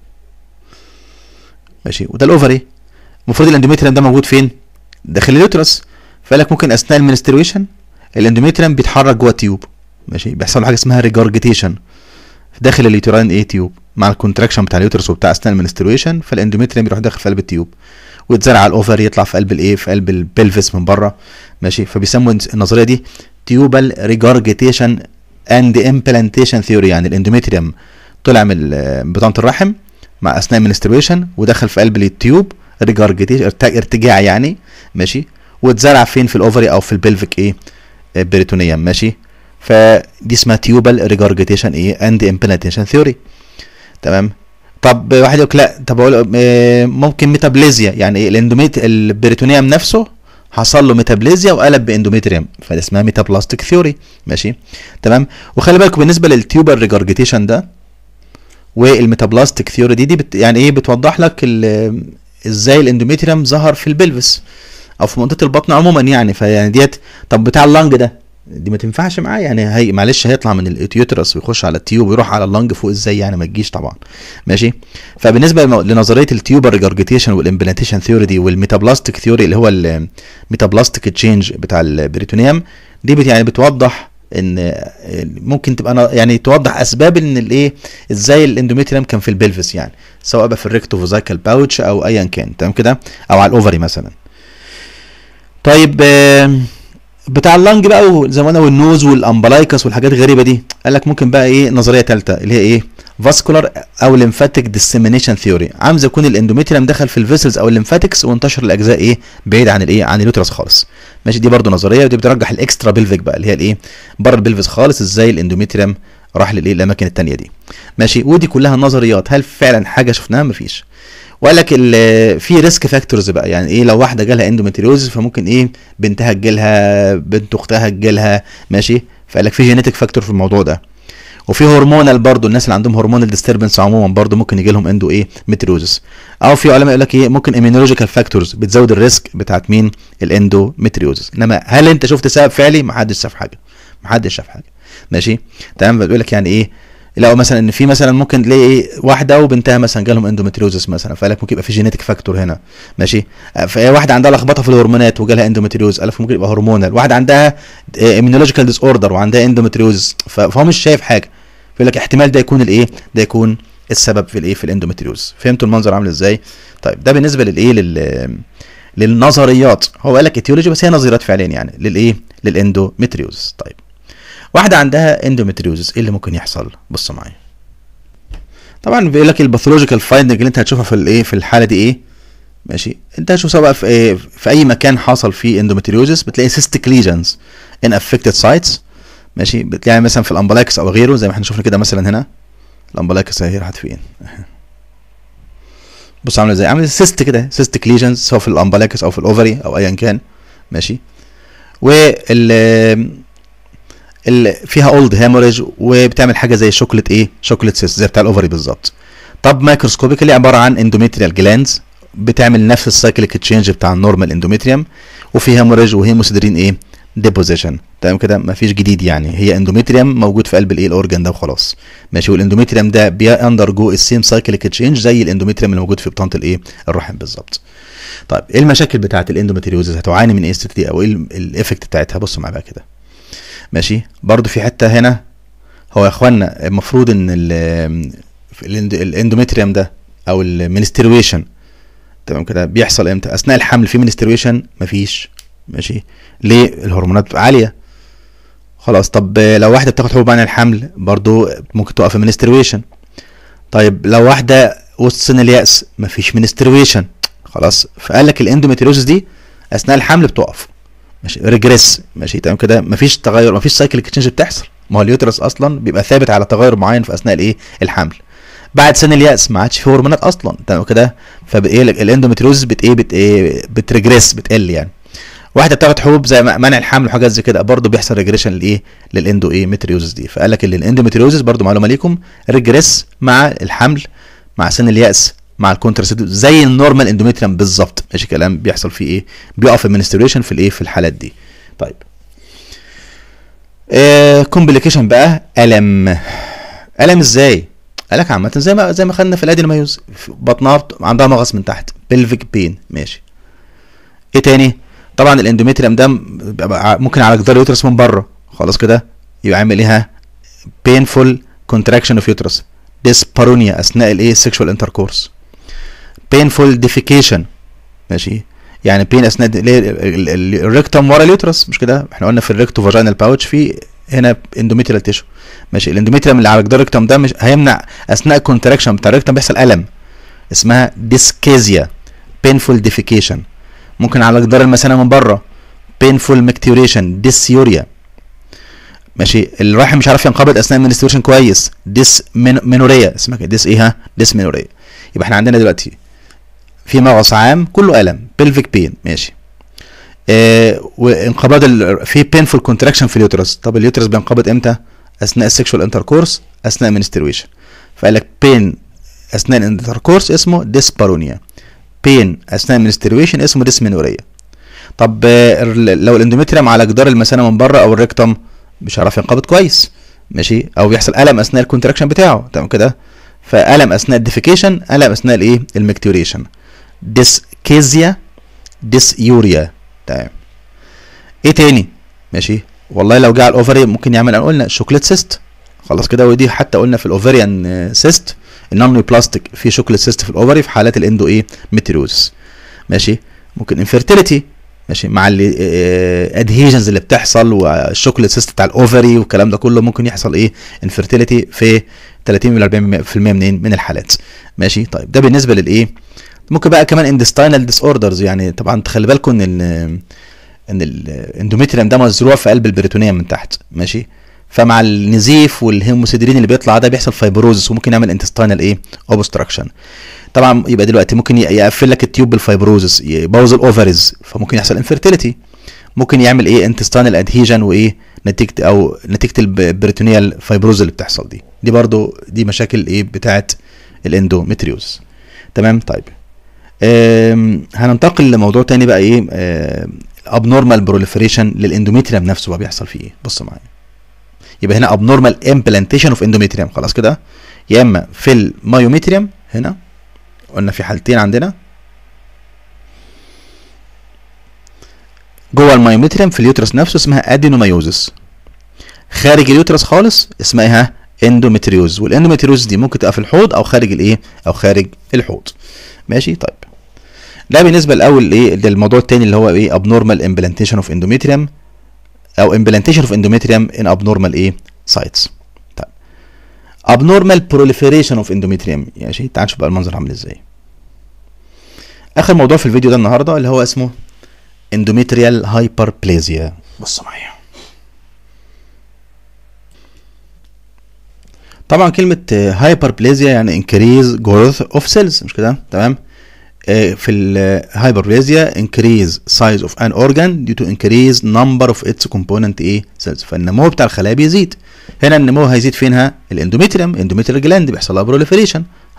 ماشي وده الاوفري المفروض الاندوميتريم ده موجود فين داخل اليوترس فقال لك ممكن اثناء المنسترويشن الاندوميتريم بيتحرك جوه التيوب ماشي بيحصل له حاجه اسمها ريجارجيتيشن داخل اليوتران ايه تيوب مع الكونتراكشن بتاع اليوترس وبتاع اثناء المنسترويشن فالاندوميتريم يروح داخل في قلب التيوب ويتزرع على الاوفر يطلع في قلب الايه في قلب البلفس من بره ماشي فبيسموا النظريه دي تيوبال ريجارجيتيشن اند امبلانتيشن ثيوري يعني الاندوميتريم طلع من ال- بطانه الرحم مع اثناء المنسترويشن ودخل في قلب التيوب ريجارجيتيشن ارتجاع يعني ماشي واتزرع فين في الاوفري او في البلفيك ايه بريتونيوم ماشي فدي اسمها تيوبال ريجارجيتيشن ايه اند امبلانتيشن ثيوري تمام طب واحد يقول لك لا طب اقول آه، ممكن ميتابليزيا يعني ايه الاندوميت البريتونيوم نفسه حصل له ميتابليزيا وقلب باندوميتريوم فده اسمها ميتابلاستيك ثيوري ماشي تمام وخلي بالكم بالنسبه للتيوبر ريجارجيتيشن ده والميتابلاستيك ثيوري دي دي بت يعني ايه بتوضح لك ال- ازاي الاندوميتريوم ظهر في البلفس او في منطقه البطن عموما يعني فيعني ديت طب بتاع اللنج ده دي ما تنفعش معاه يعني هي معلش هيطلع من اليوترس ويخش على التيوب ويروح على اللنج فوق ازاي يعني ما تجيش طبعا ماشي فبالنسبه لمو- لنظريه التيوبر ريجارجيتيشن والامبلانتيشن ثيوري دي والميتابلاستيك ثيوري اللي هو الميتابلاستيك تشينج بتاع البريتونيوم دي بت يعني بتوضح ان ممكن تبقى ن- يعني توضح اسباب ان الايه ازاي الاندوميتريوم كان في البلفس يعني سواء بقى في الريكتوفوزايكال باوتش او ايا كان تمام كده او على الاوفري مثلا طيب آم، بتاع اللنج بقى و- زي ما قلنا والنوز والامبلايكس والحاجات الغريبه دي قال لك ممكن بقى ايه نظريه ثالثه اللي هي ايه فاسكولار او ليمفاتيك ديسيمينيشن ثيوري عامل زي يكون الاندوميتريوم دخل في الفيسلز او الليمفاتكس وانتشر الاجزاء ايه بعيد عن الايه عن اليوترس خالص ماشي دي برضو نظريه ودي بترجح الاكسترا بلفيك بقى اللي هي الايه بره البلفس خالص ازاي الاندوميتريوم راح للايه الاماكن التانية دي ماشي ودي كلها نظريات هل فعلا حاجه شفناها مفيش وقال لك ال- في ريسك فاكتورز بقى يعني ايه لو واحده جالها اندوميتريوز فممكن ايه بنتها تجيلها بنت اختها تجيلها ماشي فقال لك في جينيتك فاكتور في الموضوع ده وفي هرمونال برضو الناس اللي عندهم هرمونال ديستربنس عموما برضو ممكن يجي لهم اندو ايه متريوزس او في علماء يقول لك ايه ممكن ايمينولوجيكال فاكتورز بتزود الريسك بتاعت مين الاندو متريوزس انما هل انت شفت سبب فعلي محدش شاف حاجه محدش شاف حاجه ماشي تمام بيقول لك يعني ايه لو مثلا ان في مثلا ممكن تلاقي ايه واحده وبنتها مثلا جالهم اندومتريوزس مثلا فقال لك ممكن يبقى في جينيتك فاكتور هنا ماشي فهي واحده عندها لخبطه في الهرمونات وجالها اندومتريوز قال لك ممكن يبقى هرمونال واحده عندها ايمينولوجيكال ديس اوردر وعندها اندومتريوز فهو مش شايف حاجه فيقول لك احتمال ده يكون الايه ده يكون السبب في الايه في الاندومتريوز فهمتوا المنظر عامل ازاي طيب ده بالنسبه للايه لل للنظريات هو قال لك ايتيولوجي بس هي نظريات فعليا يعني للايه للاندومتريوز طيب واحده عندها اندومتريوزس ايه اللي ممكن يحصل بصوا معايا طبعا بيقول لك الباثولوجيكال فايندنج اللي انت هتشوفها في الايه في الحاله دي ايه ماشي انت هتشوف سواء في ايه في اي مكان حصل فيه اندومتريوزس بتلاقي سيستيك ليجنز ان افكتد سايتس ماشي بتلاقي مثلا في الامبلاكس او غيره زي ما احنا شفنا كده مثلا هنا الامبلاكس اهي راحت فين بص عامله ازاي عامله سيست كده سيستيك ليجنز سواء في الامبلاكس او في الاوفري او ايا كان ماشي وال ال فيها اولد هيموريج وبتعمل حاجه زي شوكليت ايه شوكليت سيست زي بتاع الاوفري بالظبط طب مايكروسكوبيكالي عباره عن اندوميتريال جلاندز بتعمل نفس السايكليك تشينج بتاع النورمال اندوميتريوم وفي هيموريج وهيموسيدرين ايه ديبوزيشن تمام كده مفيش جديد يعني هي اندوميتريوم موجود في قلب الايه الاورجن ده وخلاص ماشي والاندوميتريوم ده بيندر جو السيم سايكليك تشينج زي الاندوميتريوم اللي موجود في بطانه الايه الرحم بالظبط طيب ايه المشاكل بتاعه الاندوميتريوزز هتعاني من ايه دي او ايه الايفكت بتاعتها بصوا معايا بقى كده ماشي برضو في حته هنا هو يا اخوانا المفروض ان الاندوميتريوم ده او المينسترويشن تمام كده بيحصل امتى اثناء الحمل في منسترويشن مفيش ماشي ليه الهرمونات عاليه خلاص طب لو واحده بتاخد حبوب عن الحمل برضو ممكن توقف المنسترويشن طيب لو واحده وسط سن الياس مفيش منسترويشن خلاص فقال لك الاندوميتريوزس دي اثناء الحمل بتقف ماشي ريجريس ماشي تمام كده مفيش تغير مفيش سايكل تشينج بتحصل ما هو اليوترس اصلا بيبقى ثابت على تغير معين في اثناء الايه الحمل بعد سن الياس ما عادش في هرمونات اصلا تمام كده فايه الاندوميتريوزس بت ايه بت ايه بتريجريس بتقل يعني واحده بتاخد حبوب زي منع الحمل وحاجات زي كده برضه بيحصل ريجريشن للايه للاندو ايه متريوزس دي فقال لك ان الاندوميتريوزس برضه معلومه ليكم ريجريس مع الحمل مع سن الياس مع الكونتراسيتيف زي النورمال اندوميتريوم بالظبط ماشي كلام بيحصل فيه ايه بيقف المنستريشن في الايه في الحالات دي طيب آه كومبليكيشن بقى الم الم ازاي قال لك عامه زي ما زي ما خدنا في الادينومايوز بطنها عندها مغص من تحت بلفيك بين ماشي ايه تاني طبعا الاندوميتريوم ده ممكن على جدار اليوترس من بره خلاص كده يبقى عامل ايه painful contraction of uterus dyspareunia اثناء الايه sexual intercourse painful defecation ماشي يعني بين اثناء الريكتوم ورا اليوترس مش كده احنا قلنا في الريكتو فاجينال باوتش في هنا اندوميتريال تيشو ماشي الاندوميتريال اللي على جدار الريكتوم ده مش هيمنع اثناء الكونتراكشن بتاع الريكتوم بيحصل الم اسمها ديسكيزيا painful defecation ممكن على جدار المثانه من بره painful micturition dysuria ماشي الرحم مش عارف ينقبض اثناء المنستريشن كويس ديس مينوريا اسمها كده ديس ايه ها ديس مينوريا يبقى احنا عندنا دلوقتي في مغص عام كله الم بلفيك بين ماشي آه وانقباض ال... في بينفول كونتراكشن في اليوترس طب اليوترس بينقبض امتى اثناء السكشوال انتركورس اثناء المنستريشن فقال لك بين اثناء الانتركورس اسمه ديسبارونيا بين اثناء المنستريشن اسمه ديسمينوريا طب آه لو الاندوميتريوم على جدار المثانه من بره او الريكتوم مش هيعرف ينقبض كويس ماشي او بيحصل الم اثناء الكونتراكشن بتاعه تمام كده فالم اثناء الديفيكيشن الم اثناء الايه المكتوريشن ديسكيزيا ديسيوريا تمام ايه تاني ماشي والله لو جه على الاوفري ممكن يعمل قلنا شوكليت سيست خلاص كده ودي حتى قلنا في الاوفريان سيست النون بلاستيك في شوكليت سيست في الاوفري في حالات الاندو ايه ميتيروز ماشي ممكن انفيرتيليتي ماشي مع الادهيجنز اللي بتحصل والشوكليت سيست بتاع الاوفري والكلام ده كله ممكن يحصل ايه انفيرتيليتي في 30 ل 40% منين من الحالات ماشي طيب ده بالنسبه للايه ممكن بقى كمان اندستاينال ديس اوردرز يعني طبعا تخلي بالكم ان ان الاندوميتريوم ده مزروع في قلب البريتونيوم من تحت ماشي فمع النزيف والهيموسيدرين اللي بيطلع ده بيحصل فايبروزس وممكن يعمل انتستاينال ايه اوبستراكشن طبعا يبقى دلوقتي ممكن يقفل لك التيوب بالفايبروزس يبوظ الاوفريز فممكن يحصل انفيرتيليتي ممكن يعمل ايه انتستاينال ادهيجن وايه نتيجه او نتيجه البريتونيال فايبروز اللي بتحصل دي دي برضو دي مشاكل ايه بتاعه الاندوميتريوز تمام طيب هننتقل لموضوع تاني بقى ايه الابنورمال بروليفريشن للاندوميتريوم نفسه بقى بيحصل فيه ايه بص معايا يبقى هنا abnormal implantation of endometrium خلاص كده يا اما في المايوميتريوم هنا قلنا في حالتين عندنا جوه المايوميتريوم في اليوترس نفسه اسمها ادينومايوزس خارج اليوترس خالص اسمها ايه اندوميتريوز والاندوميتريوز دي ممكن تبقى في الحوض او خارج الايه او خارج الحوض ماشي طيب ده بالنسبه الاول ايه للموضوع الثاني اللي هو ايه abnormal implantation of endometrium او implantation of endometrium in abnormal ايه sites طيب abnormal proliferation of endometrium ماشي تعال نشوف بقى المنظر عامل ازاي اخر موضوع في الفيديو ده النهارده اللي هو اسمه endometrial hyperplasia بص معايا طبعا كلمة هايبربليزيا يعني increase growth of cells مش كده تمام في الهايبربليزيا increase size of an organ due to increase number of its component ايه cells فالنمو بتاع الخلايا بيزيد هنا النمو هيزيد فينها الاندوميتريوم اندوميتريال جلاند بيحصل لها بروليفريشن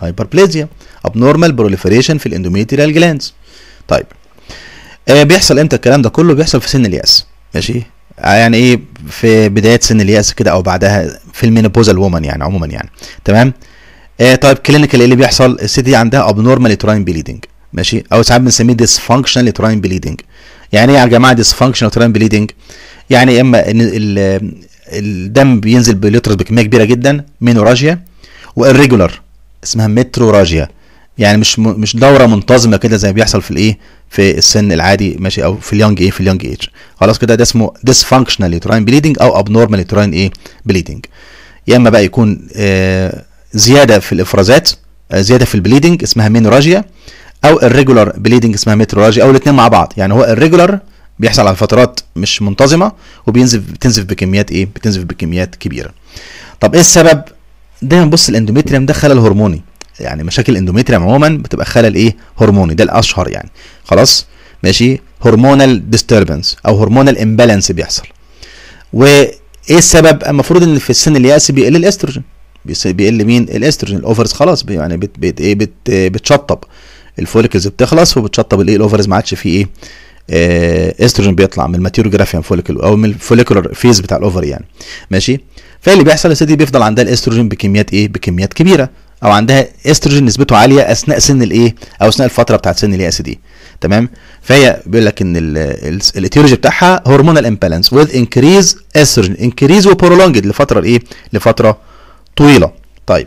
هايبربليزيا ابنورمال بروليفريشن في الاندوميتريال جلاندز طيب آه بيحصل امتى الكلام ده كله بيحصل في سن الياس ماشي آه يعني ايه في بدايه سن الياس كده او بعدها في المينوبوزال وومن يعني عموما يعني تمام آه طيب كلينيكال ايه اللي بيحصل الست دي عندها ابنورمال يوتراين بليدنج ماشي او ساعات بنسميه ديسفانكشنال يوتراين بليدنج يعني ايه يا جماعه ديسفانكشنال يوتراين بليدنج يعني اما ان ال- الدم بينزل باليوترس بكميه كبيره جدا مينوراجيا والريجولار اسمها متروراجيا يعني مش م- مش دوره منتظمه كده زي ما بيحصل في الايه في السن العادي ماشي او في اليونج ايه في اليونج ايج خلاص كده ده اسمه ديسفانكشنال يوتراين بليدنج او ابنورمال يوتراين ايه بليدنج يا اما بقى يكون آه زياده في الافرازات آه زياده في البليدنج اسمها مينوراجيا او الريجولار بليدنج اسمها متروراجيا او الاثنين مع بعض يعني هو الريجولار بيحصل على فترات مش منتظمه وبينزف بتنزف بكميات ايه بتنزف بكميات كبيره طب ايه السبب دايما بص الاندوميتريوم ده خلل هرموني يعني مشاكل الاندوميتريوم عموما بتبقى خلل ايه هرموني ده الاشهر يعني خلاص ماشي هرمونال ديستربنس او هرمونال امبالانس بيحصل وايه السبب المفروض ان في السن الياس بيقل الاستروجين بيس- بيقل مين الاستروجين الاوفرز خلاص بي- يعني بت بت ايه بت بتشطب الفوليكلز بتخلص وبتشطب الايه الاوفرز ما عادش فيه ايه آه، استروجين بيطلع من الماتيوروجرافيان فوليكل او من الفوليكولر فيز بتاع الاوفر يعني ماشي فاللي بيحصل الست دي بيفضل عندها الاستروجين بكميات ايه بكميات كبيره او عندها استروجين نسبته عاليه اثناء سن الايه او اثناء الفتره بتاعت سن الياس دي تمام فهي بيقول لك ان الايتيولوجي بتاعها هرمونال امبالانس وذ انكريز استروجين انكريز وبرولونجد لفتره ايه لفتره طويله طيب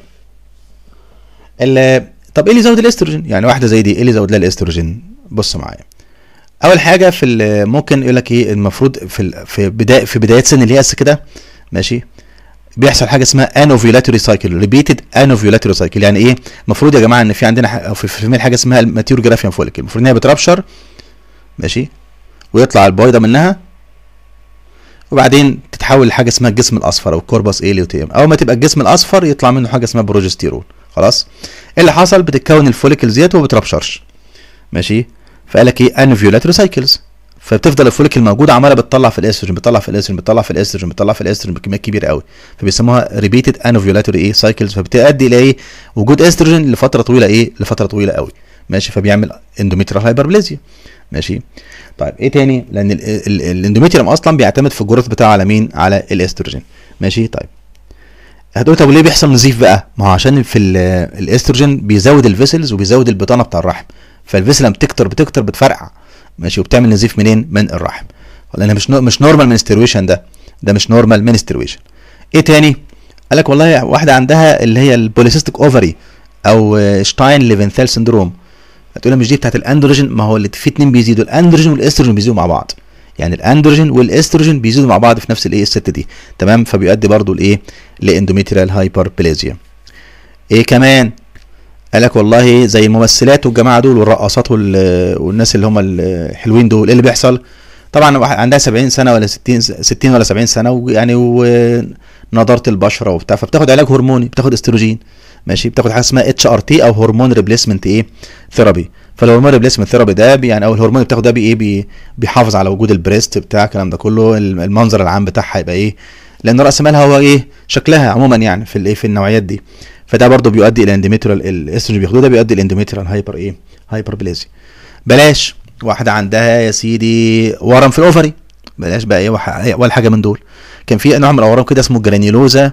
ال- طب ايه اللي يزود الاستروجين يعني واحده زي دي ايه اللي يزود لها الاستروجين بص معايا اول حاجه في ال- ممكن يقول لك ايه المفروض في ال- في بدايه في بدايه سن الياس كده ماشي بيحصل حاجه اسمها انوفيولاتوري سايكل ريبيتد انوفيولاتوري سايكل يعني ايه المفروض يا جماعه ان في عندنا ح- أو في في حاجه اسمها الماتيوروجرافيان فوليكل المفروض ان هي بتربشر ماشي ويطلع البويضه منها وبعدين تتحول لحاجه اسمها الجسم الاصفر او الكوربس ايه ليوتيم اول ما تبقى الجسم الاصفر يطلع منه حاجه اسمها بروجستيرون خلاص ايه اللي حصل بتتكون الفوليكلز ديت وما بتربشرش ماشي فقال لك ايه انوفيولاتوري سايكلز فبتفضل الفوليكل موجوده عماله بتطلع في الاستروجين بتطلع في الاستروجين بتطلع في الاستروجين بتطلع في الاستروجين بكميات كبيره قوي فبيسموها ريبيتد انوفيولاتوري ايه سايكلز فبتؤدي الى ايه وجود استروجين لفتره طويله ايه لفتره طويله قوي ماشي فبيعمل اندوميتريال هايبربليزيا ماشي طيب ايه تاني لان ال- ال- الاندوميتريوم اصلا بيعتمد في الجروث بتاعه على مين على الاستروجين ماشي طيب هتقول طب ليه بيحصل نزيف بقى ما هو عشان في ال- الاستروجين بيزود الفيسلز وبيزود البطانه بتاع الرحم فالفيسل لما بتكتر بتكتر بتفرقع ماشي وبتعمل نزيف منين من الرحم لان مش نو- مش نورمال منسترويشن ده ده مش نورمال منسترويشن ايه تاني قال لك والله واحده عندها اللي هي البوليسيستيك اوفري او آه، شتاين ليفنثال سندروم هتقول لي مش دي بتاعت الاندروجين ما هو اللي في اتنين بيزيدوا الاندروجين والاستروجين بيزيدوا مع بعض يعني الاندروجين والاستروجين بيزيدوا مع بعض في نفس الايه الست دي تمام فبيؤدي برضو لايه لاندوميتريال هايبربليزيا ايه كمان قال لك والله زي الممثلات والجماعه دول والرقاصات وال- والناس اللي هم الحلوين دول ايه اللي بيحصل طبعا واحد عندها 70 سنه ولا 60 60 ولا 70 سنه ويعني ونضاره البشره وبتاع فبتاخد علاج هرموني بتاخد استروجين ماشي بتاخد حاجه اسمها اتش ار تي او هرمون ريبليسمنت ايه ثيرابي فالهرمون ريبليسمنت ثيرابي ده بي يعني او الهرمون اللي بتاخده ده بي ايه بي بيحافظ على وجود البريست بتاع الكلام ده كله المنظر العام بتاعها يبقى ايه لان راس مالها هو ايه شكلها عموما يعني في الايه في النوعيات دي فده برضو بيؤدي الى اندوميتريال الاستروجين بياخدوه ده بيؤدي الى اندوميتريال هايبر ايه هايبربليزيا بلاش واحده عندها يا سيدي ورم في الاوفري بلاش بقى ايه وح- ولا حاجه من دول كان في نوع من الاورام كده اسمه جرانيولوزا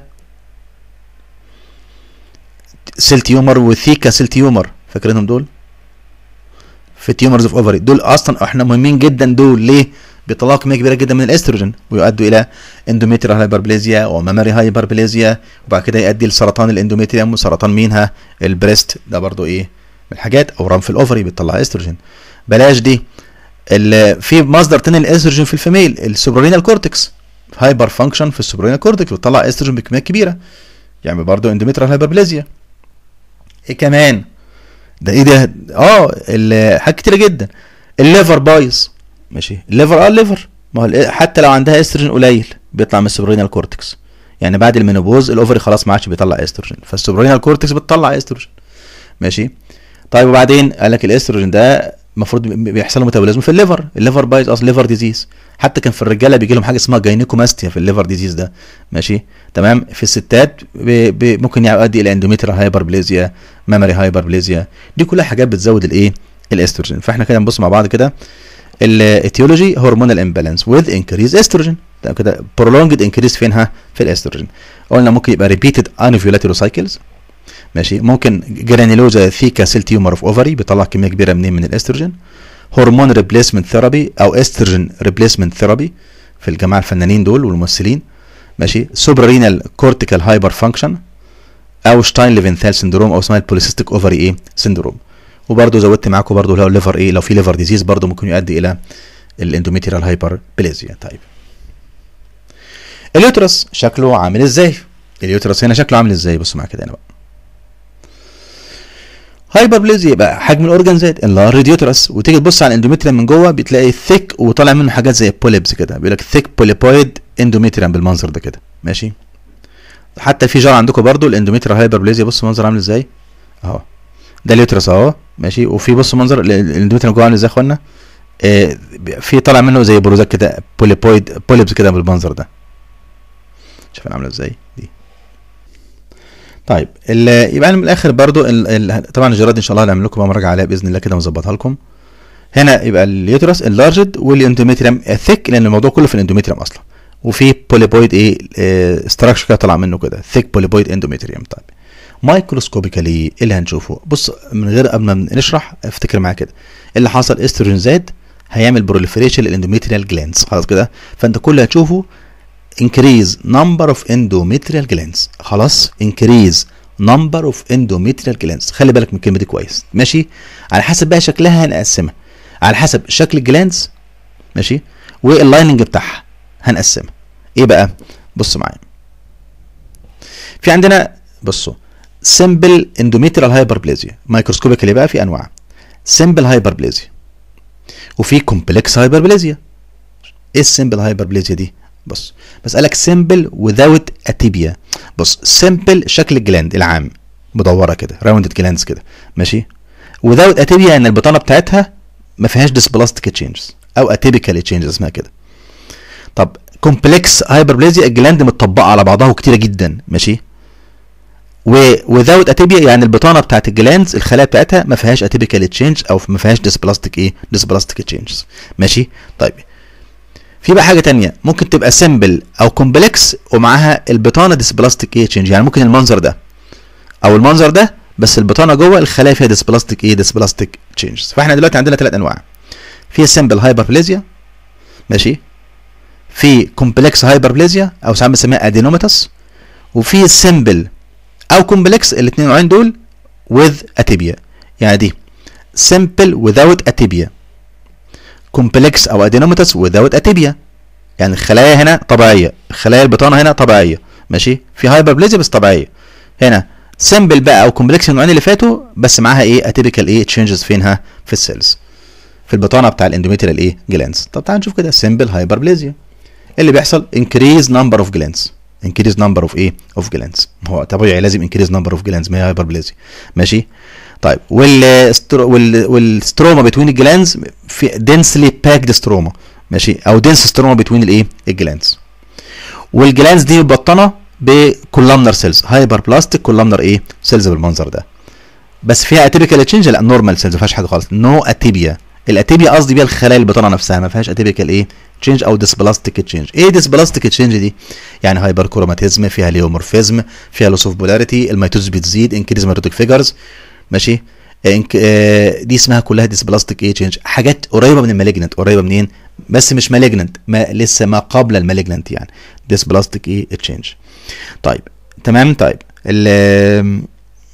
سيل تيومر وثيكا سيل تيومر فاكرينهم دول في تيومرز اوف اوفري دول اصلا احنا مهمين جدا دول ليه بيطلعوا كميه كبيره جدا من الاستروجين ويؤدوا الى اندوميتريال هايبربليزيا وماماري هايبربليزيا وبعد كده يؤدي لسرطان الاندوميتريوم وسرطان مينها البريست ده برضو ايه من الحاجات او رام في الاوفري بتطلع استروجين بلاش دي ال- في مصدر تاني للاستروجين في الفيميل السوبرينال كورتكس هايبر فانكشن في السوبرينال كورتكس بتطلع استروجين بكميات كبيره يعني برضو اندوميتريال هايبربليزيا ايه كمان ده ايه ده اه ال- حاجات كتيره جدا الليفر بايظ ماشي الليفر اه الليفر ما هو ال- حتى لو عندها استروجين قليل بيطلع من السوبرينال كورتكس يعني بعد المينوبوز الاوفري خلاص ما عادش بيطلع استروجين فالسوبرينال كورتكس بتطلع استروجين ماشي طيب وبعدين قال لك الاستروجين ده المفروض بيحصل له ميتابوليزم في الليفر الليفر بايظ اصلا ليفر ديزيز حتى كان في الرجاله بيجي لهم حاجه اسمها جاينيكوماستيا في الليفر ديزيز ده ماشي تمام في الستات بي بي ممكن يؤدي الى اندوميتريال هايبربليزيا ميموري هايبربليزيا دي كلها حاجات بتزود الايه الاستروجين فاحنا كده نبص مع بعض كده الايتيولوجي هرمونال امبالانس وذ انكريز استروجين ده كده prolonged انكريز فينها في الاستروجين قلنا ممكن يبقى ريبيتد انوفيولاتوري سايكلز ماشي ممكن جرانيلوزا ثيكا سيل تيومر اوف اوفري بيطلع كميه كبيره منين من الاستروجين هرمون ريبليسمنت ثيرابي او استروجين ريبليسمنت ثيرابي في الجماعه الفنانين دول والممثلين ماشي سوبرينال كورتيكال هايبر فانكشن او شتاين ليفنثال سندروم او اسمها البوليسيستيك اوفري ايه سندروم وبرده زودت معاكم برده لو الليفر ايه لو في ليفر ديزيز برده ممكن يؤدي الى الاندوميتريال هايبر بليزيا طيب اليوترس شكله عامل ازاي اليوترس هنا شكله عامل ازاي بصوا معايا كده هنا بقى هايبربليزيا يبقى حجم الاورجان زاد انلارج يوترس وتيجي تبص على الاندوميتريم من جوه بتلاقي ثيك وطالع منه حاجات زي بوليبس كده بيقول لك ثيك بوليبويد اندوميتريم بالمنظر ده كده ماشي حتى في جار عندكم برضو الاندوميتريال هايبربليزيا بص المنظر عامل ازاي اهو ده اليوترس اهو ماشي وفي بص منظر الاندوميتريم جوه عامل ازاي يا اخوانا آه في طالع منه زي بروزات كده بوليبويد بوليبس كده بالمنظر ده شوف انا عامله ازاي دي طيب يبقى من الاخر برضو ال ال طبعا الجراد ان شاء الله هنعمل لكم مراجعه عليها باذن الله كده ونظبطها لكم هنا يبقى اليوترس اللارجد والاندوميتريم ثيك لان الموضوع كله في الاندوميتريم اصلا وفي بوليبويد ايه ستراكشر كده طالع منه كده ثيك بوليبويد اندوميتريم طيب مايكروسكوبيكالي ايه اللي هنشوفه بص من غير قبل ما نشرح افتكر معايا كده اللي حصل استروجين زاد هيعمل بروليفريشن للاندوميتريال جلاندز خلاص كده فانت كل اللي هتشوفه increase number of endometrial glands خلاص increase number of endometrial glands خلي بالك من الكلمه دي كويس ماشي على حسب بقى شكلها هنقسمها على حسب شكل الجلاندز ماشي واللايننج بتاعها هنقسمها ايه بقى بصوا معايا في عندنا بصوا simple endometrial hyperplasia مايكروسكوبيكالي بقى في انواع simple hyperplasia وفي complex hyperplasia ايه السمبل هايبربليزيا دي بص بسألك سيمبل without اتيبيا بص سيمبل شكل الجلاند العام مدوره كده راوندد جلاندز كده ماشي without اتيبيا ان البطانه بتاعتها ما فيهاش ديسبلاستيك تشينجز او اتيبيكال تشينجز اسمها كده طب كومبلكس هايبربليزيا الجلاند متطبقه على بعضها وكتيره جدا ماشي و without اتيبيا يعني البطانه بتاعت الجلاندز الخلايا بتاعتها ما فيهاش اتيبيكال تشينج او ما فيهاش ديسبلاستيك ايه ديسبلاستيك تشينجز ماشي طيب في بقى حاجه تانية ممكن تبقى سيمبل او كومبلكس ومعاها البطانه ديسبلاستيك ايه تشينج يعني ممكن المنظر ده او المنظر ده بس البطانه جوه الخلايا فيها ديسبلاستيك ايه ديسبلاستيك تشينجز فاحنا دلوقتي عندنا ثلاث انواع في سيمبل هايبربليزيا ماشي في كومبلكس هايبربليزيا او ساعات بنسميها ادينوماتس وفي سيمبل او كومبلكس الاثنين نوعين دول with اتيبيا يعني دي simple without اتيبيا كومبلكس او ادينوماتس without اتيبيا يعني الخلايا هنا طبيعيه خلايا البطانه هنا طبيعيه ماشي في هايبربليزيا بس طبيعيه هنا سيمبل بقى او كومبلكس النوعين اللي فاتوا بس معاها ايه اتيبيكال ايه تشينجز فينها في السيلز في البطانه بتاع الاندوميتريال ايه جلاندز طب تعال نشوف كده سيمبل هايبربليزيا اللي بيحصل increase number of glands increase number of ايه of glands هو طبيعي لازم increase number of glands ما هي هايبربليزيا ماشي طيب والسترو وال والستروما بتوين الجلاندز في densely packed ستروما ماشي او دنس ستروما بتوين الايه الجلاندز والجلاندز دي مبطنه بكولامنر سيلز هايبر بلاستيك كولامنر ايه سيلز بالمنظر ده بس فيها اتيبيكال تشينج لا نورمال سيلز ما فيهاش حاجه خالص نو no اتيبيا الاتيبيا قصدي بيها الخلايا البطانه نفسها ما فيهاش اتيبيكال ايه تشينج او ديسبلاستيك تشينج ايه ديسبلاستيك تشينج دي يعني هايبر كروماتيزم فيها ليومورفيزم فيها لوس اوف بولاريتي الميتوز بتزيد انكريز ميتوتيك فيجرز ماشي إنك آه دي اسمها كلها ديسبلاستيك ايه تشينج حاجات قريبه من المالجنت قريبه منين بس مش مالجنت ما لسه ما قبل المالجنت يعني ديسبلاستيك ايه تشينج طيب تمام طيب ال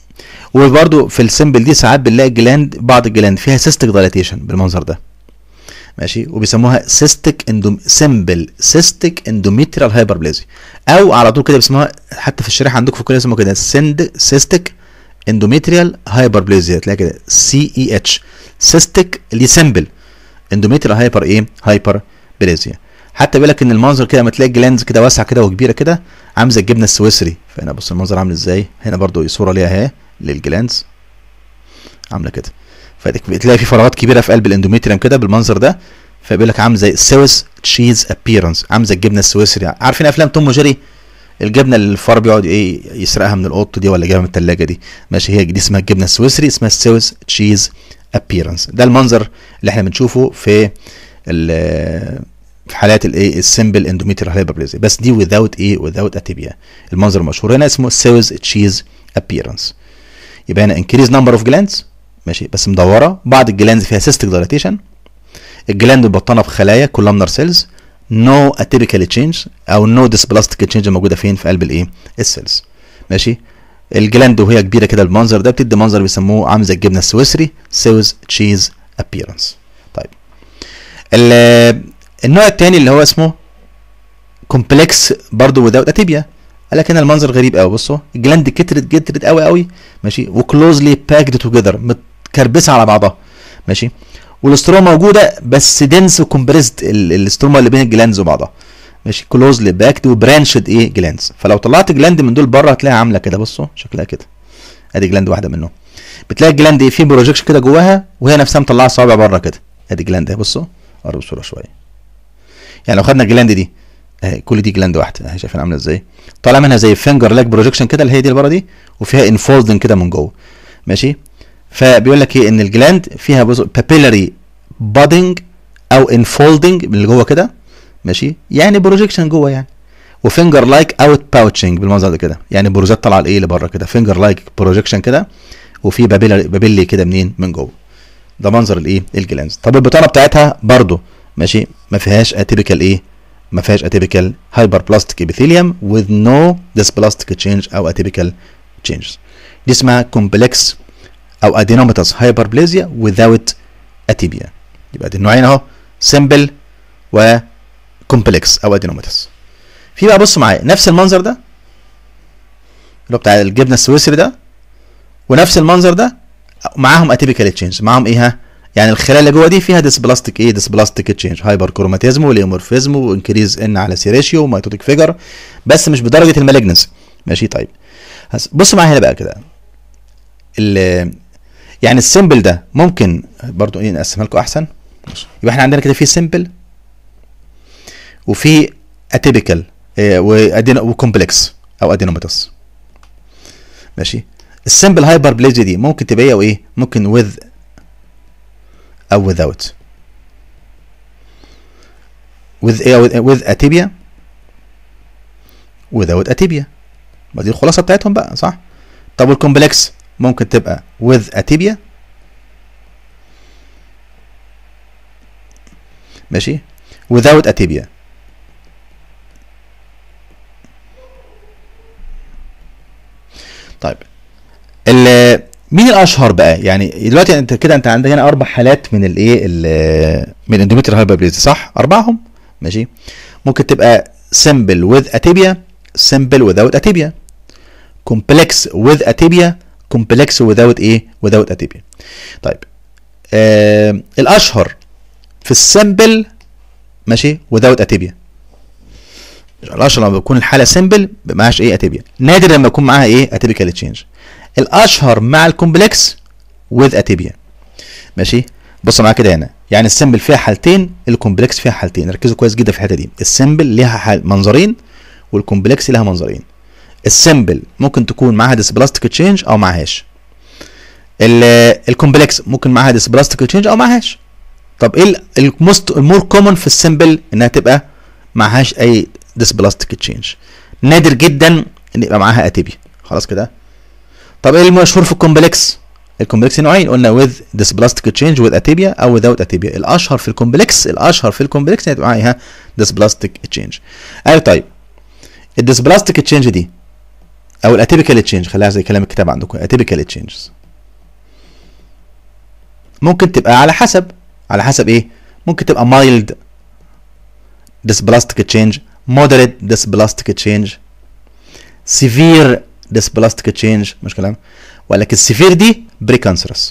وبرده في السمبل دي ساعات بنلاقي جلاند بعض الجلاند فيها سيستيك دايليتيشن بالمنظر ده ماشي وبيسموها سيستيك اندوم سمبل سيستيك اندوميتريال هايبربليزي او على طول كده بيسموها حتى في الشريحه عندكم في الكليه اسمه كده سند سيستيك اندوميتريال هايبربليزيا تلاقي كده سي اي اتش سيستيك اللي سمبل اندوميتريال هايبر ايه هايبر بليزيا حتى بيقول لك ان المنظر كده لما تلاقي جلاندز كده واسعه كده وكبيره كده عامله زي الجبنه السويسري فهنا بص المنظر عامل ازاي هنا برضو صوره ليها اهي للجلاندز عامله كده فتلاقي في فراغات كبيره في قلب الاندوميتريوم كده بالمنظر ده فبيقول لك عامل زي سويس تشيز ابييرنس عامل زي الجبنه السويسري عارفين افلام توم وجيري الجبنه اللي الفار بيقعد ايه يسرقها من القط دي ولا جايبها من الثلاجه دي ماشي هي دي اسمها الجبنه السويسري اسمها سويس تشيز ابييرنس ده المنظر اللي احنا بنشوفه في في حالات الايه السمبل اندوميتريال هايبربليزيا بس دي without ايه without اتيبيا المنظر المشهور هنا اسمه سويس تشيز ابييرنس يبقى هنا increase number of glands ماشي بس مدوره بعض الجلاندز فيها سيستيك دايلاتيشن الجلاند مبطنه بخلايا كولامنر سيلز نو اتيبيكال تشينج او نو ديسبلاستيك تشينج موجوده فين في قلب الايه السيلز ماشي الجلاند وهي كبيره كده بالمنظر ده بتدي منظر بيسموه عامل زي الجبنه السويسري سويس تشيز ابييرنس طيب النوع الثاني اللي هو اسمه كومبلكس برضه without اتيبيا قال لك هنا المنظر غريب قوي بصوا الجلاند كترت كترت قوي قوي ماشي وكلوزلي باكد توجذر متكربسه على بعضها ماشي والاستروما موجوده بس دنس وكمبريسد الاستروما اللي بين الجلاندز وبعضها ماشي كلوزلي باكد وبرانشد ايه جلاندز فلو طلعت جلاند من دول بره هتلاقيها عامله كده بصوا شكلها كده ادي جلاند واحده منهم بتلاقي الجلاند ايه في بروجكشن كده جواها وهي نفسها مطلعه صوابع بره كده ادي جلاند اهي بصوا قرب الصوره شويه يعني لو خدنا الجلاند دي اهي كل دي جلاند واحده اهي شايفين عامله ازاي طالع منها زي فينجر لاك بروجكشن كده اللي هي دي اللي بره دي وفيها انفولدنج كده من جوه ماشي فبيقول لك ايه ان الجلاند فيها بابيلاري بادنج او انفولدنج من اللي جوه كده ماشي يعني بروجكشن جوه يعني وفينجر لايك اوت باوتشنج بالمنظر ده كده يعني بروزات طالعه لايه لبره كده فينجر لايك بروجكشن كده وفي بابيلاري بابيلي كده منين من جوه ده منظر الايه الجلاندز طب البطانه بتاعتها برضو ماشي ما فيهاش اتيبيكال ايه ما فيهاش اتيبيكال هايبر بلاستيك ابيثيليوم with no dysplastic change او اتيبيكال changes دي اسمها complex او adenomatous hyperplasia without atipia يبقى دي النوعين اهو simple و complex او adenomatous في بقى بص معايا نفس المنظر ده اللي هو بتاع الجبنه السويسري ده ونفس المنظر ده معاهم اتيبيكال تشينج معاهم ايه ها يعني الخلايا اللي جوه دي فيها ديسبلاستيك ايه ديسبلاستيك تشينج هايبر كروماتيزم وليومورفيزم وانكريز ان على سي ريشيو وميتوتيك فيجر بس مش بدرجه المالجنس ماشي طيب بص معايا هنا بقى كده يعني السيمبل ده ممكن برضو ايه نقسمها لكم احسن يبقى احنا عندنا كده في سيمبل وفي اتيبيكال إيه وكومبلكس او ادينوماتوس ماشي السيمبل هايبر بليزي دي ممكن تبقى ايه وايه ممكن with او without with ايه with atibia without atibia ما دي الخلاصه بتاعتهم بقى صح طب والكومبلكس ممكن تبقى with atibia ماشي without atibia طيب مين الاشهر بقى يعني دلوقتي انت كده انت عندك هنا اربع حالات من الايه من اندوميتريال هايبربليزيا صح اربعهم ماشي ممكن تبقى simple with atibia simple without atibia complex with atibia complex without ايه without atibia طيب آه الاشهر في السمبل ماشي without atibia الاشهر لما بيكون الحاله سمبل معهاش ايه اتيبيا نادر لما يكون معاها ايه اتيبيكال تشينج الاشهر مع الكومبلكس with اتيبيا ماشي بصوا معايا كده هنا يعني السمبل فيها حالتين الكومبلكس فيها حالتين ركزوا كويس جدا في الحته دي السمبل ليها حال منظرين والكومبلكس لها منظرين السمبل ممكن تكون معاها ديسبلاستيك تشينج او معهاش الكومبلكس ممكن معاها ديسبلاستيك تشينج او معهاش طب ايه الموست المور كومن في السمبل انها تبقى معهاش اي ديسبلاستيك تشينج نادر جدا ان يبقى معاها اتيبيا خلاص كده طب ايه المشهور في الكومبلكس الكومبلكس نوعين قلنا with dysplastic change with atibia او without atibia الاشهر في الكومبلكس الاشهر في الكومبلكس هتبقى معاها dysplastic change ايوه طيب الديسبلاستيك تشينج دي او الاتيبيكال تشينج خليها زي كلام الكتاب عندكم اتيبيكال تشينجز ممكن تبقى على حسب على حسب ايه ممكن تبقى mild dysplastic change moderate dysplastic change severe dysplastic change مش كلام ولكن السيفير دي بري كانسرس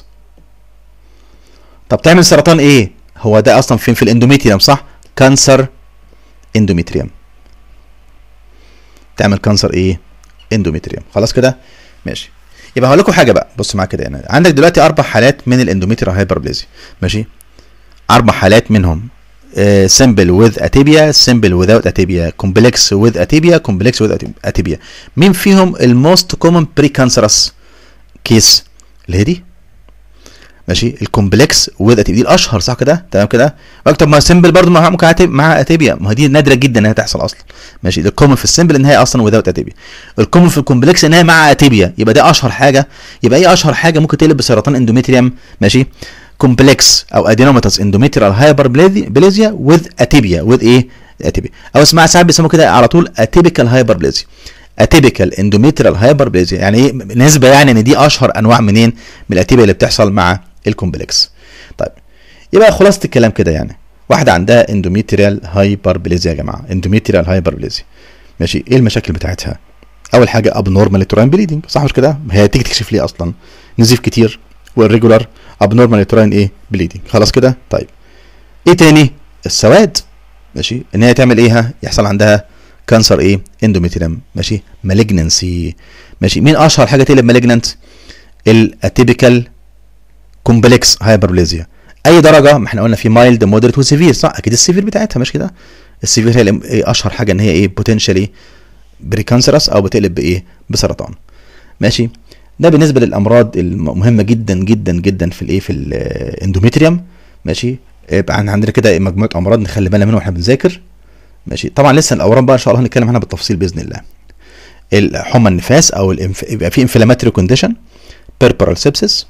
طب تعمل سرطان ايه هو ده اصلا فين في الاندوميتريوم صح كانسر اندوميتريوم تعمل كانسر ايه اندوميتريوم خلاص كده ماشي يبقى هقول لكم حاجه بقى بص معايا كده يعني عندك دلوقتي اربع حالات من الاندوميتريال هايبربليزيا ماشي اربع حالات منهم سمبل وذ اتيبيا سمبل وذاوت اتيبيا كومبلكس وذ اتيبيا كومبلكس وذ اتيبيا مين فيهم الموست كومن بري كانسرس كيس اللي هي دي ماشي الكومبلكس وذ اتيبيا دي الاشهر صح كده تمام كده طب ما سمبل برضه مع ممكن أتيب مع اتيبيا ما هي دي نادره جدا انها تحصل اصلا ماشي الكومن في السمبل ان هي اصلا وذاوت اتيبيا الكومن في الكومبلكس ان هي مع اتيبيا يبقى ده اشهر حاجه يبقى ايه اشهر حاجه ممكن تقلب بسرطان اندوميتريوم ماشي كومبلكس او ادينوماتوس اندوميتريال هايبربليزيا وذ اتيبيا وذ ايه اتيبيا او اسمها ساعات بيسموه كده على طول اتيبيكال هايبربليزيا اتيبيكال اندوميتريال هايبربليزيا يعني ايه نسبه يعني ان دي اشهر انواع منين من الاتيبيا اللي بتحصل مع الكومبلكس طيب يبقى خلاصه الكلام كده يعني واحده عندها اندوميتريال هايبربليزيا يا جماعه اندوميتريال هايبربليزيا ماشي ايه المشاكل بتاعتها اول حاجه ابنورمال تراين بليدنج صح مش كده هي تيجي تكشف ليه اصلا نزيف كتير والريجولار ابنورمال تراين ايه بليدنج خلاص كده طيب ايه تاني السواد ماشي ان هي تعمل ايه يحصل عندها كانسر ايه اندوميتريم ماشي مالجنسي ماشي مين اشهر حاجه تقلب مالجننت الاتيبيكال كومبلكس هايبربليزيا اي درجه ما احنا قلنا في مايلد مودريت وسيفير صح اكيد السيفير بتاعتها مش كده السيفير هي إيه اشهر حاجه ان هي ايه بوتنشالي بريكانسرس او بتقلب بايه بسرطان ماشي ده بالنسبه للامراض المهمه جدا جدا جدا في الايه في الاندوميتريوم ماشي يبقى عندنا كده مجموعه امراض نخلي بالنا منها واحنا بنذاكر ماشي طبعا لسه الاورام بقى ان شاء الله هنتكلم عنها بالتفصيل باذن الله الحمى النفاس او الانف... يبقى في انفلاماتوري كونديشن بيربرال سيبسس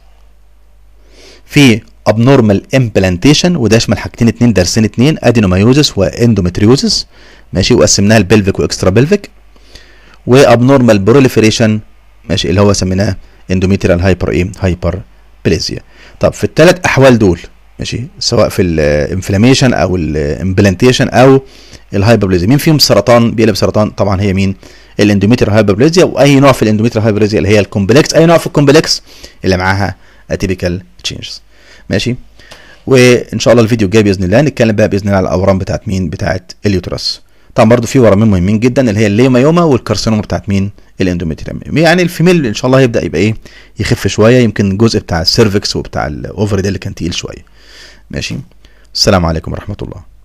في ابنورمال امبلانتيشن وده يشمل حاجتين اتنين درسين اتنين ادينومايوزس واندومتريوزس ماشي وقسمناها البلفيك واكسترا بلفيك وابنورمال بروليفريشن ماشي اللي هو سميناه اندوميتريال هايبر ايه هايبر بليزيا طب في الثلاث احوال دول ماشي سواء في الانفلاميشن او الامبلانتيشن او الهايبربليزيا مين فيهم سرطان بيقلب سرطان طبعا هي مين الاندوميتريال هايبربليزيا واي نوع في الاندوميتريال هايبربليزيا اللي هي الكومبلكس اي نوع في الكومبلكس اللي معاها اتيبيكال تشينجز ماشي وان شاء الله الفيديو الجاي باذن الله نتكلم بقى باذن الله على الاورام بتاعت مين بتاعت اليوترس طبعا برضو في ورمين مهمين جدا اللي هي الليومايوما والكارسينوما بتاعت مين الاندوميتريوم يعني الفيميل ان شاء الله هيبدا يبقى ايه يخف شويه يمكن الجزء بتاع السيرفكس وبتاع الاوفري ده اللي كان تقيل شويه ماشي السلام عليكم ورحمه الله